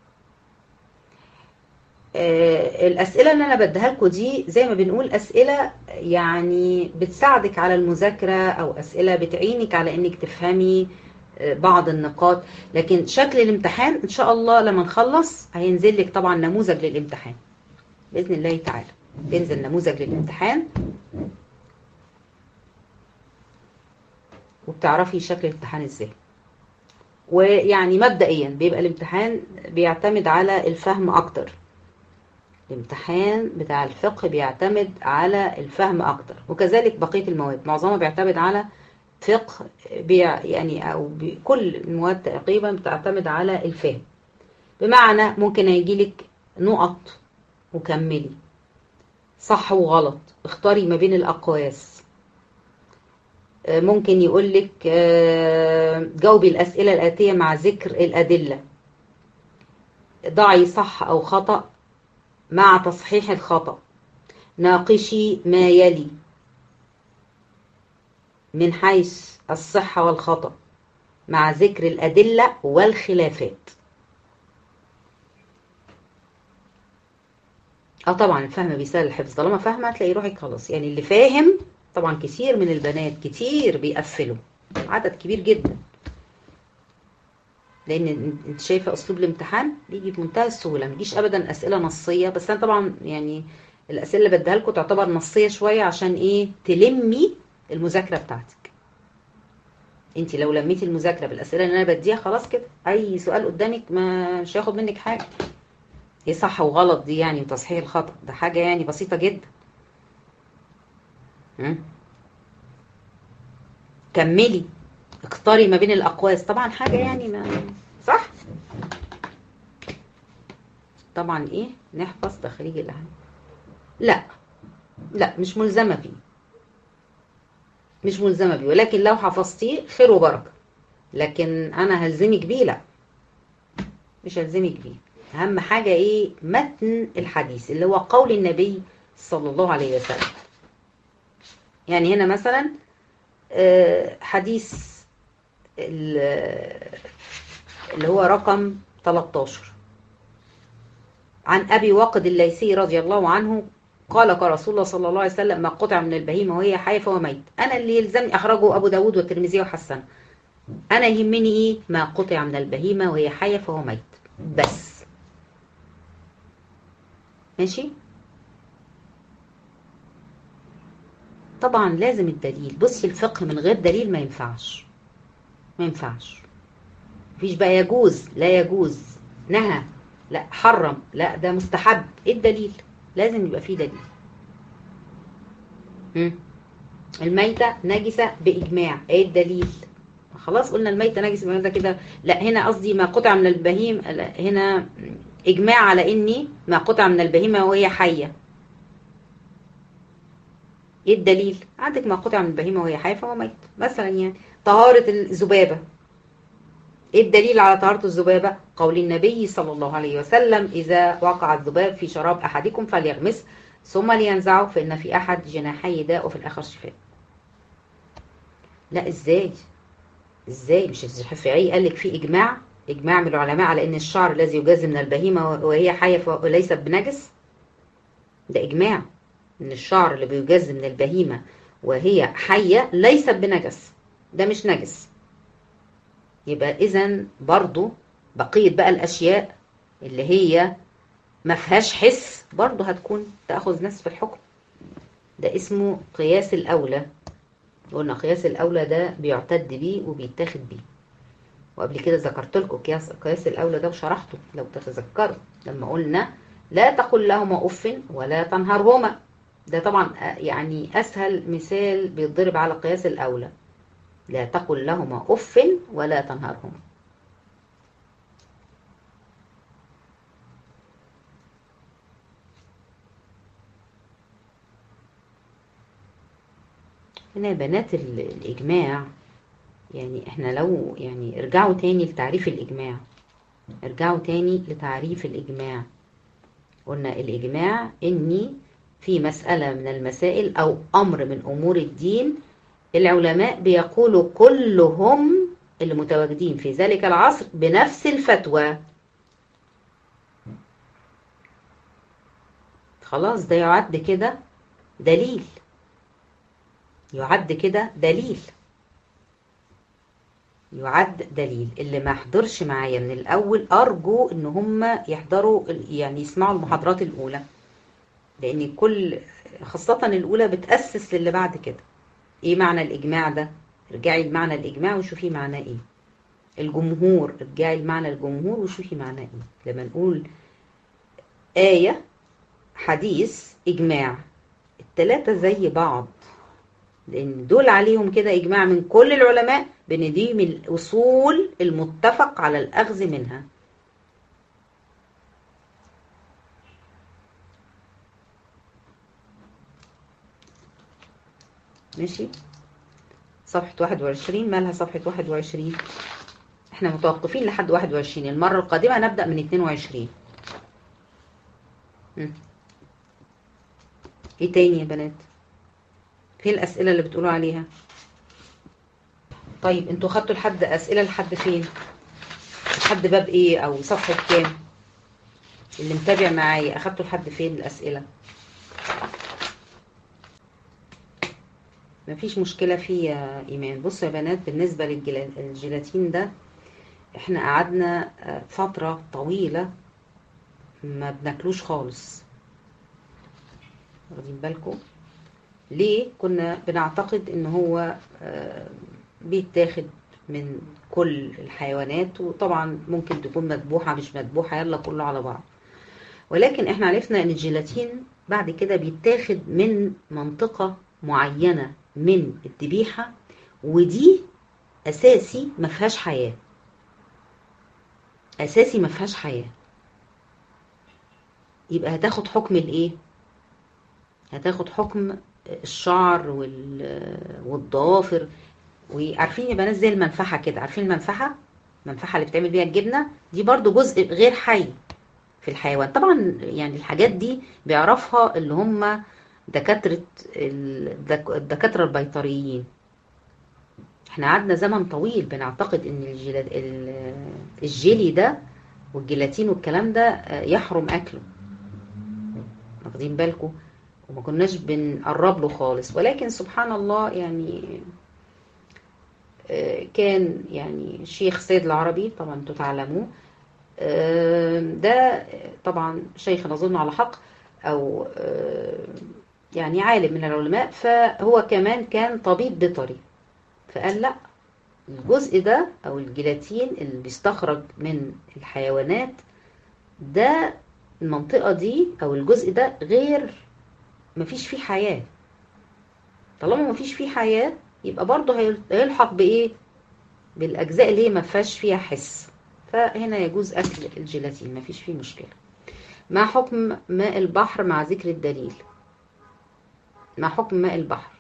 [SPEAKER 1] آه الأسئلة اللي أنا بديها لكم دي زي ما بنقول أسئلة يعني بتساعدك على المذاكرة أو أسئلة بتعينك على إنك تفهمي بعض النقاط لكن شكل الامتحان ان شاء الله لما نخلص هينزل لك طبعا نموذج للامتحان باذن الله تعالى بينزل نموذج للامتحان وبتعرفي شكل الامتحان ازاي ويعني مبدئيا بيبقى الامتحان بيعتمد على الفهم اكتر الامتحان بتاع الفقه بيعتمد على الفهم اكتر وكذلك بقيه المواد معظمها بيعتمد على فقه بيع يعني او كل المواد تقريبا بتعتمد على الفهم بمعنى ممكن هيجي لك نقط وكملي صح وغلط اختاري ما بين الاقواس ممكن يقول لك جاوبي الاسئله الاتيه مع ذكر الادله ضعي صح او خطا مع تصحيح الخطا ناقشي ما يلي من حيث الصحة والخطأ مع ذكر الأدلة والخلافات اه طبعا الفهم بيسهل الحفظ طالما فاهمه هتلاقي روحك خلاص يعني اللي فاهم طبعا كتير من البنات كتير بيقفلوا عدد كبير جدا لان انت شايفه اسلوب الامتحان بيجي بمنتهى السهوله ما يجيش ابدا اسئله نصيه بس انا طبعا يعني الاسئله اللي بديها لكم تعتبر نصيه شويه عشان ايه تلمي المذاكره بتاعتك انت لو لميتي المذاكره بالاسئله اللي انا بديها خلاص كده اي سؤال قدامك ما مش هياخد منك حاجه ايه صح وغلط دي يعني وتصحيح الخطا ده حاجه يعني بسيطه جدا م? كملي اختاري ما بين الاقواس طبعا حاجه يعني ما صح طبعا ايه نحفظ تخريج الاهم لا لا مش ملزمه بيه مش ملزمه بيه ولكن لو حفظتيه خير وبركه لكن انا هلزمك بيه لا مش هلزمك بيه اهم حاجه ايه متن الحديث اللي هو قول النبي صلى الله عليه وسلم يعني هنا مثلا حديث اللي هو رقم 13 عن أبي وقد الليثي رضي الله عنه قال قال رسول الله صلى الله عليه وسلم ما قطع من البهيمة وهي حية فهو ميت أنا اللي يلزمني أخرجه أبو داود والترمذي وحسنه أنا يهمني إيه ما قطع من البهيمة وهي حية فهو ميت بس ماشي طبعا لازم الدليل بصي الفقه من غير دليل ما ينفعش ما ينفعش مفيش بقى يجوز لا يجوز نهى لا حرم لا ده مستحب ايه الدليل لازم يبقى فيه دليل مم. الميتة نجسة بإجماع ايه الدليل خلاص قلنا الميتة نجسة بإجماع ده كده لا هنا قصدي ما قطع من البهيم لا هنا إجماع على إني ما قطع من البهيمة وهي حية ايه الدليل عندك ما قطع من البهيمة وهي حية فهو ميت مثلا يعني طهارة الذبابة ايه الدليل على طهارة الذبابة قول النبي صلى الله عليه وسلم إذا وقع الذباب في شراب أحدكم فليغمس ثم لينزعه فإن في أحد جناحي داء وفي الآخر شفاء لا ازاي ازاي مش الشافعي قال لك في إجماع إجماع من العلماء على إن الشعر الذي يجاز من البهيمة وهي حية وليس بنجس ده إجماع إن الشعر اللي بيجاز من البهيمة وهي حية ليست بنجس ده مش نجس يبقى إذا برضو بقية بقى الأشياء اللي هي ما فيهاش حس برضو هتكون تأخذ نفس في الحكم ده اسمه قياس الأولى قلنا قياس الأولى ده بيعتد بيه وبيتاخد بيه وقبل كده ذكرت لكم قياس قياس الأولى ده وشرحته لو تتذكروا لما قلنا لا تقل لهما أف ولا تنهرهما ده طبعا يعني أسهل مثال بيتضرب على قياس الأولى لا تقل لهما أف ولا تنهرهما هنا بنات الإجماع يعني احنا لو يعني ارجعوا تاني لتعريف الإجماع ارجعوا تاني لتعريف الإجماع قلنا الإجماع إني في مسألة من المسائل أو أمر من أمور الدين العلماء بيقولوا كلهم اللي متواجدين في ذلك العصر بنفس الفتوى خلاص ده يعد كده دليل يعد كده دليل يعد دليل اللي ما حضرش معايا من الأول أرجو إن هم يحضروا يعني يسمعوا المحاضرات الأولى لأن كل خاصة الأولى بتأسس للي بعد كده إيه معنى الإجماع ده ارجعي لمعنى الإجماع وشوفي معناه إيه الجمهور ارجعي لمعنى الجمهور وشوفي معناه إيه لما نقول آية حديث إجماع التلاتة زي بعض لأن دول عليهم كده إجماع من كل العلماء بأن دي من الأصول المتفق على الأخذ منها ماشي صفحة 21 مالها صفحة 21 احنا متوقفين لحد 21 المرة القادمة نبدأ من 22 م. ايه تاني يا بنات فين الأسئلة اللي بتقولوا عليها طيب انتوا خدتوا لحد أسئلة لحد فين لحد باب ايه او صفحة كام اللي متابع معايا اخدتوا لحد فين الأسئلة مفيش مشكلة فيه يا إيمان بصوا يا بنات بالنسبة للجيلاتين ده احنا قعدنا فترة طويلة ما بناكلوش خالص واخدين بالكم ليه كنا بنعتقد ان هو بيتاخد من كل الحيوانات وطبعا ممكن تكون مذبوحة مش مذبوحة يلا كله على بعض ولكن احنا عرفنا ان الجيلاتين بعد كده بيتاخد من منطقة معينة من الذبيحة ودي اساسي ما فيهاش حياة اساسي ما فيهاش حياة يبقى هتاخد حكم الايه هتاخد حكم الشعر والضوافر وعارفين يا بنات زي المنفحه كده عارفين المنفحه المنفحه اللي بتعمل بيها الجبنه دي برضو جزء غير حي في الحيوان طبعا يعني الحاجات دي بيعرفها اللي هم دكاتره الدكاتره البيطريين احنا قعدنا زمن طويل بنعتقد ان الجيلي ده والجيلاتين والكلام ده يحرم اكله واخدين بالكم وما كناش بنقرب له خالص ولكن سبحان الله يعني كان يعني الشيخ سيد العربي طبعا انتوا تعلموه ده طبعا شيخ نظن على حق او يعني عالم من العلماء فهو كمان كان طبيب بيطري فقال لا الجزء ده او الجيلاتين اللي بيستخرج من الحيوانات ده المنطقة دي او الجزء ده غير مفيش فيه حياة طالما مفيش فيه حياة يبقى برضه هيلحق بايه بالاجزاء اللي هي ما فيهاش فيها حس فهنا يجوز اكل الجيلاتين مفيش فيه مشكلة ما حكم ماء البحر مع ذكر الدليل ما حكم ماء البحر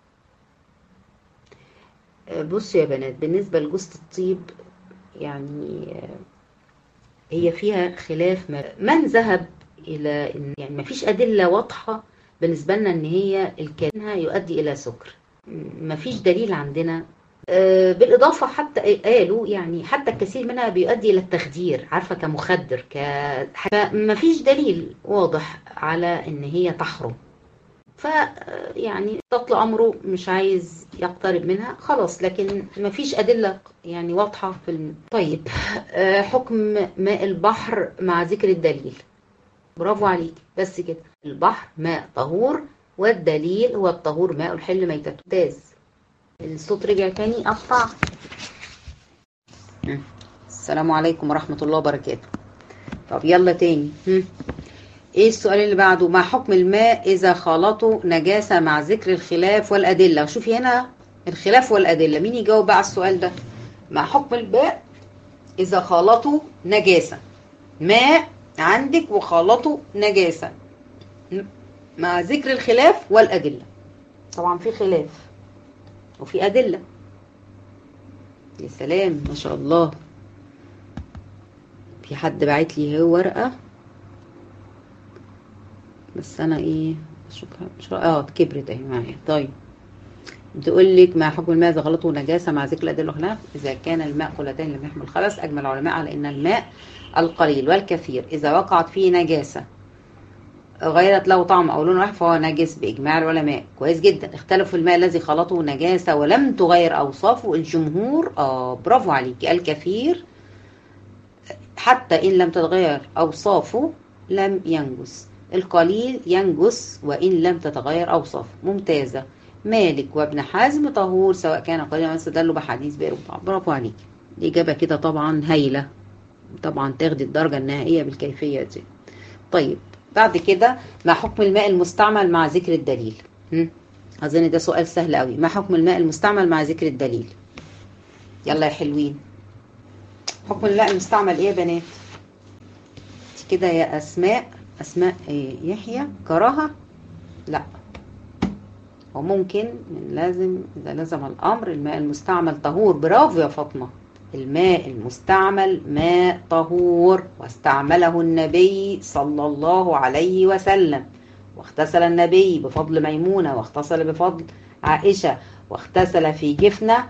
[SPEAKER 1] بصوا يا بنات بالنسبة لجوزة الطيب يعني هي فيها خلاف من ذهب إلى إن يعني ما فيش أدلة واضحة بالنسبة لنا إن هي الكلمة يؤدي إلى سكر ما فيش دليل عندنا بالإضافة حتى قالوا يعني حتى الكثير منها بيؤدي إلى التخدير عارفة كمخدر ك ما فيش دليل واضح على إن هي تحرم ف يعني تطلع امره مش عايز يقترب منها خلاص لكن ما فيش ادله يعني واضحه في الم... طيب حكم ماء البحر مع ذكر الدليل برافو عليك بس كده البحر ماء طهور والدليل هو الطهور ماء الحل ميتته ممتاز الصوت رجع تاني قطع السلام عليكم ورحمه الله وبركاته طب يلا تاني ايه السؤال اللي بعده ما حكم الماء اذا خالطوا نجاسة مع ذكر الخلاف والادلة شوفي هنا الخلاف والادلة مين يجاوب بقى على السؤال ده ما حكم الماء اذا خالطوا نجاسة ماء عندك وخالطوا نجاسة مع ذكر الخلاف والادلة طبعا في خلاف وفي ادلة يا سلام ما شاء الله في حد بعت لي هو ورقه بس انا ايه اشوفها مش اه كبرت اهي معايا طيب بتقول لك ما حكم الماء اذا غلطه نجاسه مع ذكر الادله والخلاف اذا كان الماء قلتين لم يحمل خلص اجمع العلماء على ان الماء القليل والكثير اذا وقعت فيه نجاسه غيرت له طعم او لون واحد فهو نجس باجماع العلماء كويس جدا اختلفوا في الماء الذي خلطه نجاسه ولم تغير اوصافه الجمهور اه برافو عليك الكثير حتى ان لم تتغير اوصافه لم ينجس القليل ينجس وإن لم تتغير أوصافه ممتازة مالك وابن حزم طهور سواء كان قليلا أو استدلوا بحديث بئر برافو عليك الإجابة كده طبعا هايلة طبعا تاخدي الدرجة النهائية بالكيفية دي طيب بعد كده ما حكم الماء المستعمل مع ذكر الدليل أظن ده سؤال سهل قوي ما حكم الماء المستعمل مع ذكر الدليل يلا يا حلوين حكم الماء المستعمل ايه يا بنات كده يا أسماء أسماء يحيى كراهة لا وممكن من لازم إذا لزم الأمر الماء المستعمل طهور برافو يا فاطمة الماء المستعمل ماء طهور واستعمله النبي صلى الله عليه وسلم واغتسل النبي بفضل ميمونة واغتسل بفضل عائشة واغتسل في جفنة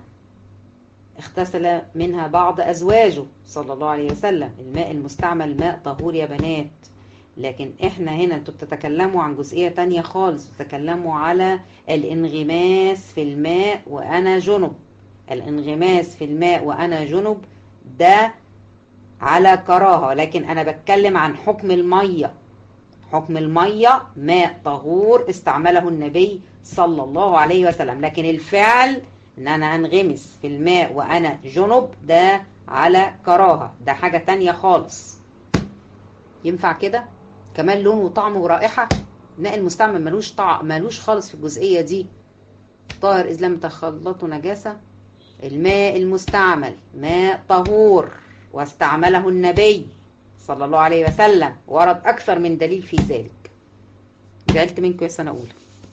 [SPEAKER 1] اغتسل منها بعض أزواجه صلى الله عليه وسلم الماء المستعمل ماء طهور يا بنات لكن احنا هنا انتوا بتتكلموا عن جزئية تانية خالص بتتكلموا على الانغماس في الماء وانا جنب الانغماس في الماء وانا جنب ده على كراهة لكن انا بتكلم عن حكم المية حكم المية ماء طهور استعمله النبي صلى الله عليه وسلم لكن الفعل ان انا انغمس في الماء وانا جنب ده على كراهة ده حاجة تانية خالص ينفع كده كمان لون وطعم ورائحة الماء المستعمل ملوش طعم ملوش خالص في الجزئية دي طاهر إذ لم تخلطه نجاسة الماء المستعمل ماء طهور واستعمله النبي صلى الله عليه وسلم ورد أكثر من دليل في ذلك جعلت منكم يا سنة أولى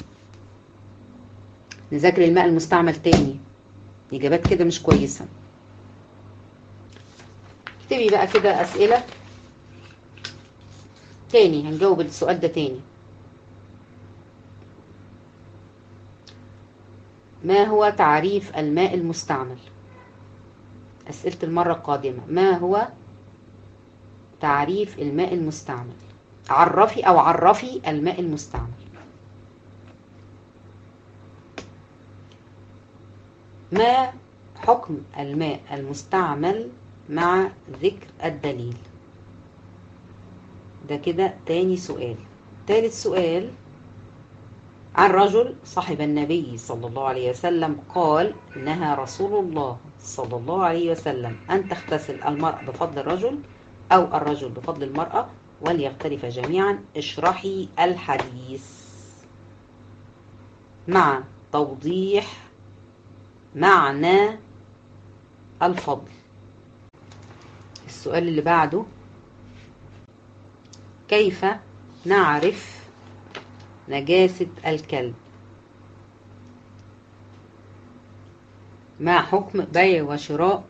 [SPEAKER 1] نذاكر الماء المستعمل تاني إجابات كده مش كويسة اكتبي بقى كده أسئلة تاني هنجاوب السؤال ده تاني ما هو تعريف الماء المستعمل أسئلة المرة القادمة ما هو تعريف الماء المستعمل عرفي أو عرفي الماء المستعمل ما حكم الماء المستعمل مع ذكر الدليل ده كده تاني سؤال تالت سؤال عن رجل صاحب النبي صلى الله عليه وسلم قال نهى رسول الله صلى الله عليه وسلم أن تغتسل المرأة بفضل الرجل أو الرجل بفضل المرأة وليختلف جميعا اشرحي الحديث مع توضيح معنى الفضل السؤال اللي بعده كيف نعرف نجاسة الكلب ما حكم بيع وشراء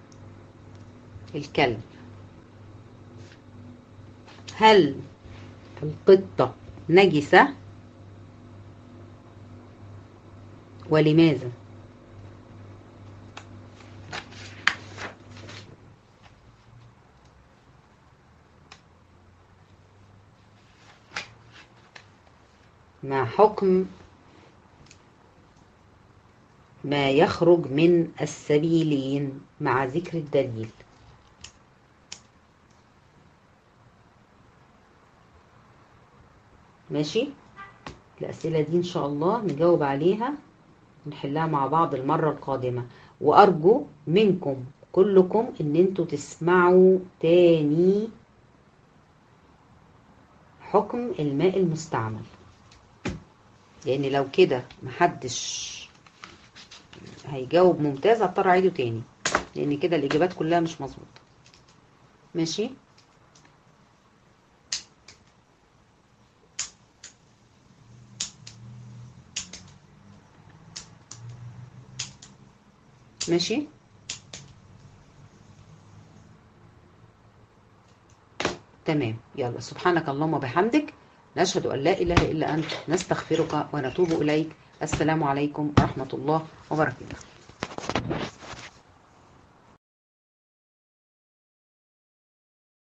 [SPEAKER 1] الكلب هل القطة نجسة ولماذا ما حكم ما يخرج من السبيلين مع ذكر الدليل ماشي الأسئلة دي إن شاء الله نجاوب عليها ونحلها مع بعض المرة القادمة وأرجو منكم كلكم إن انتوا تسمعوا تاني حكم الماء المستعمل لان لو كده محدش هيجاوب ممتاز هضطر اعيده تاني لان كده الاجابات كلها مش مظبوطه ماشي ماشي تمام يلا سبحانك اللهم وبحمدك نشهد أن لا إله إلا أنت نستغفرك ونتوب إليك السلام عليكم ورحمة الله وبركاته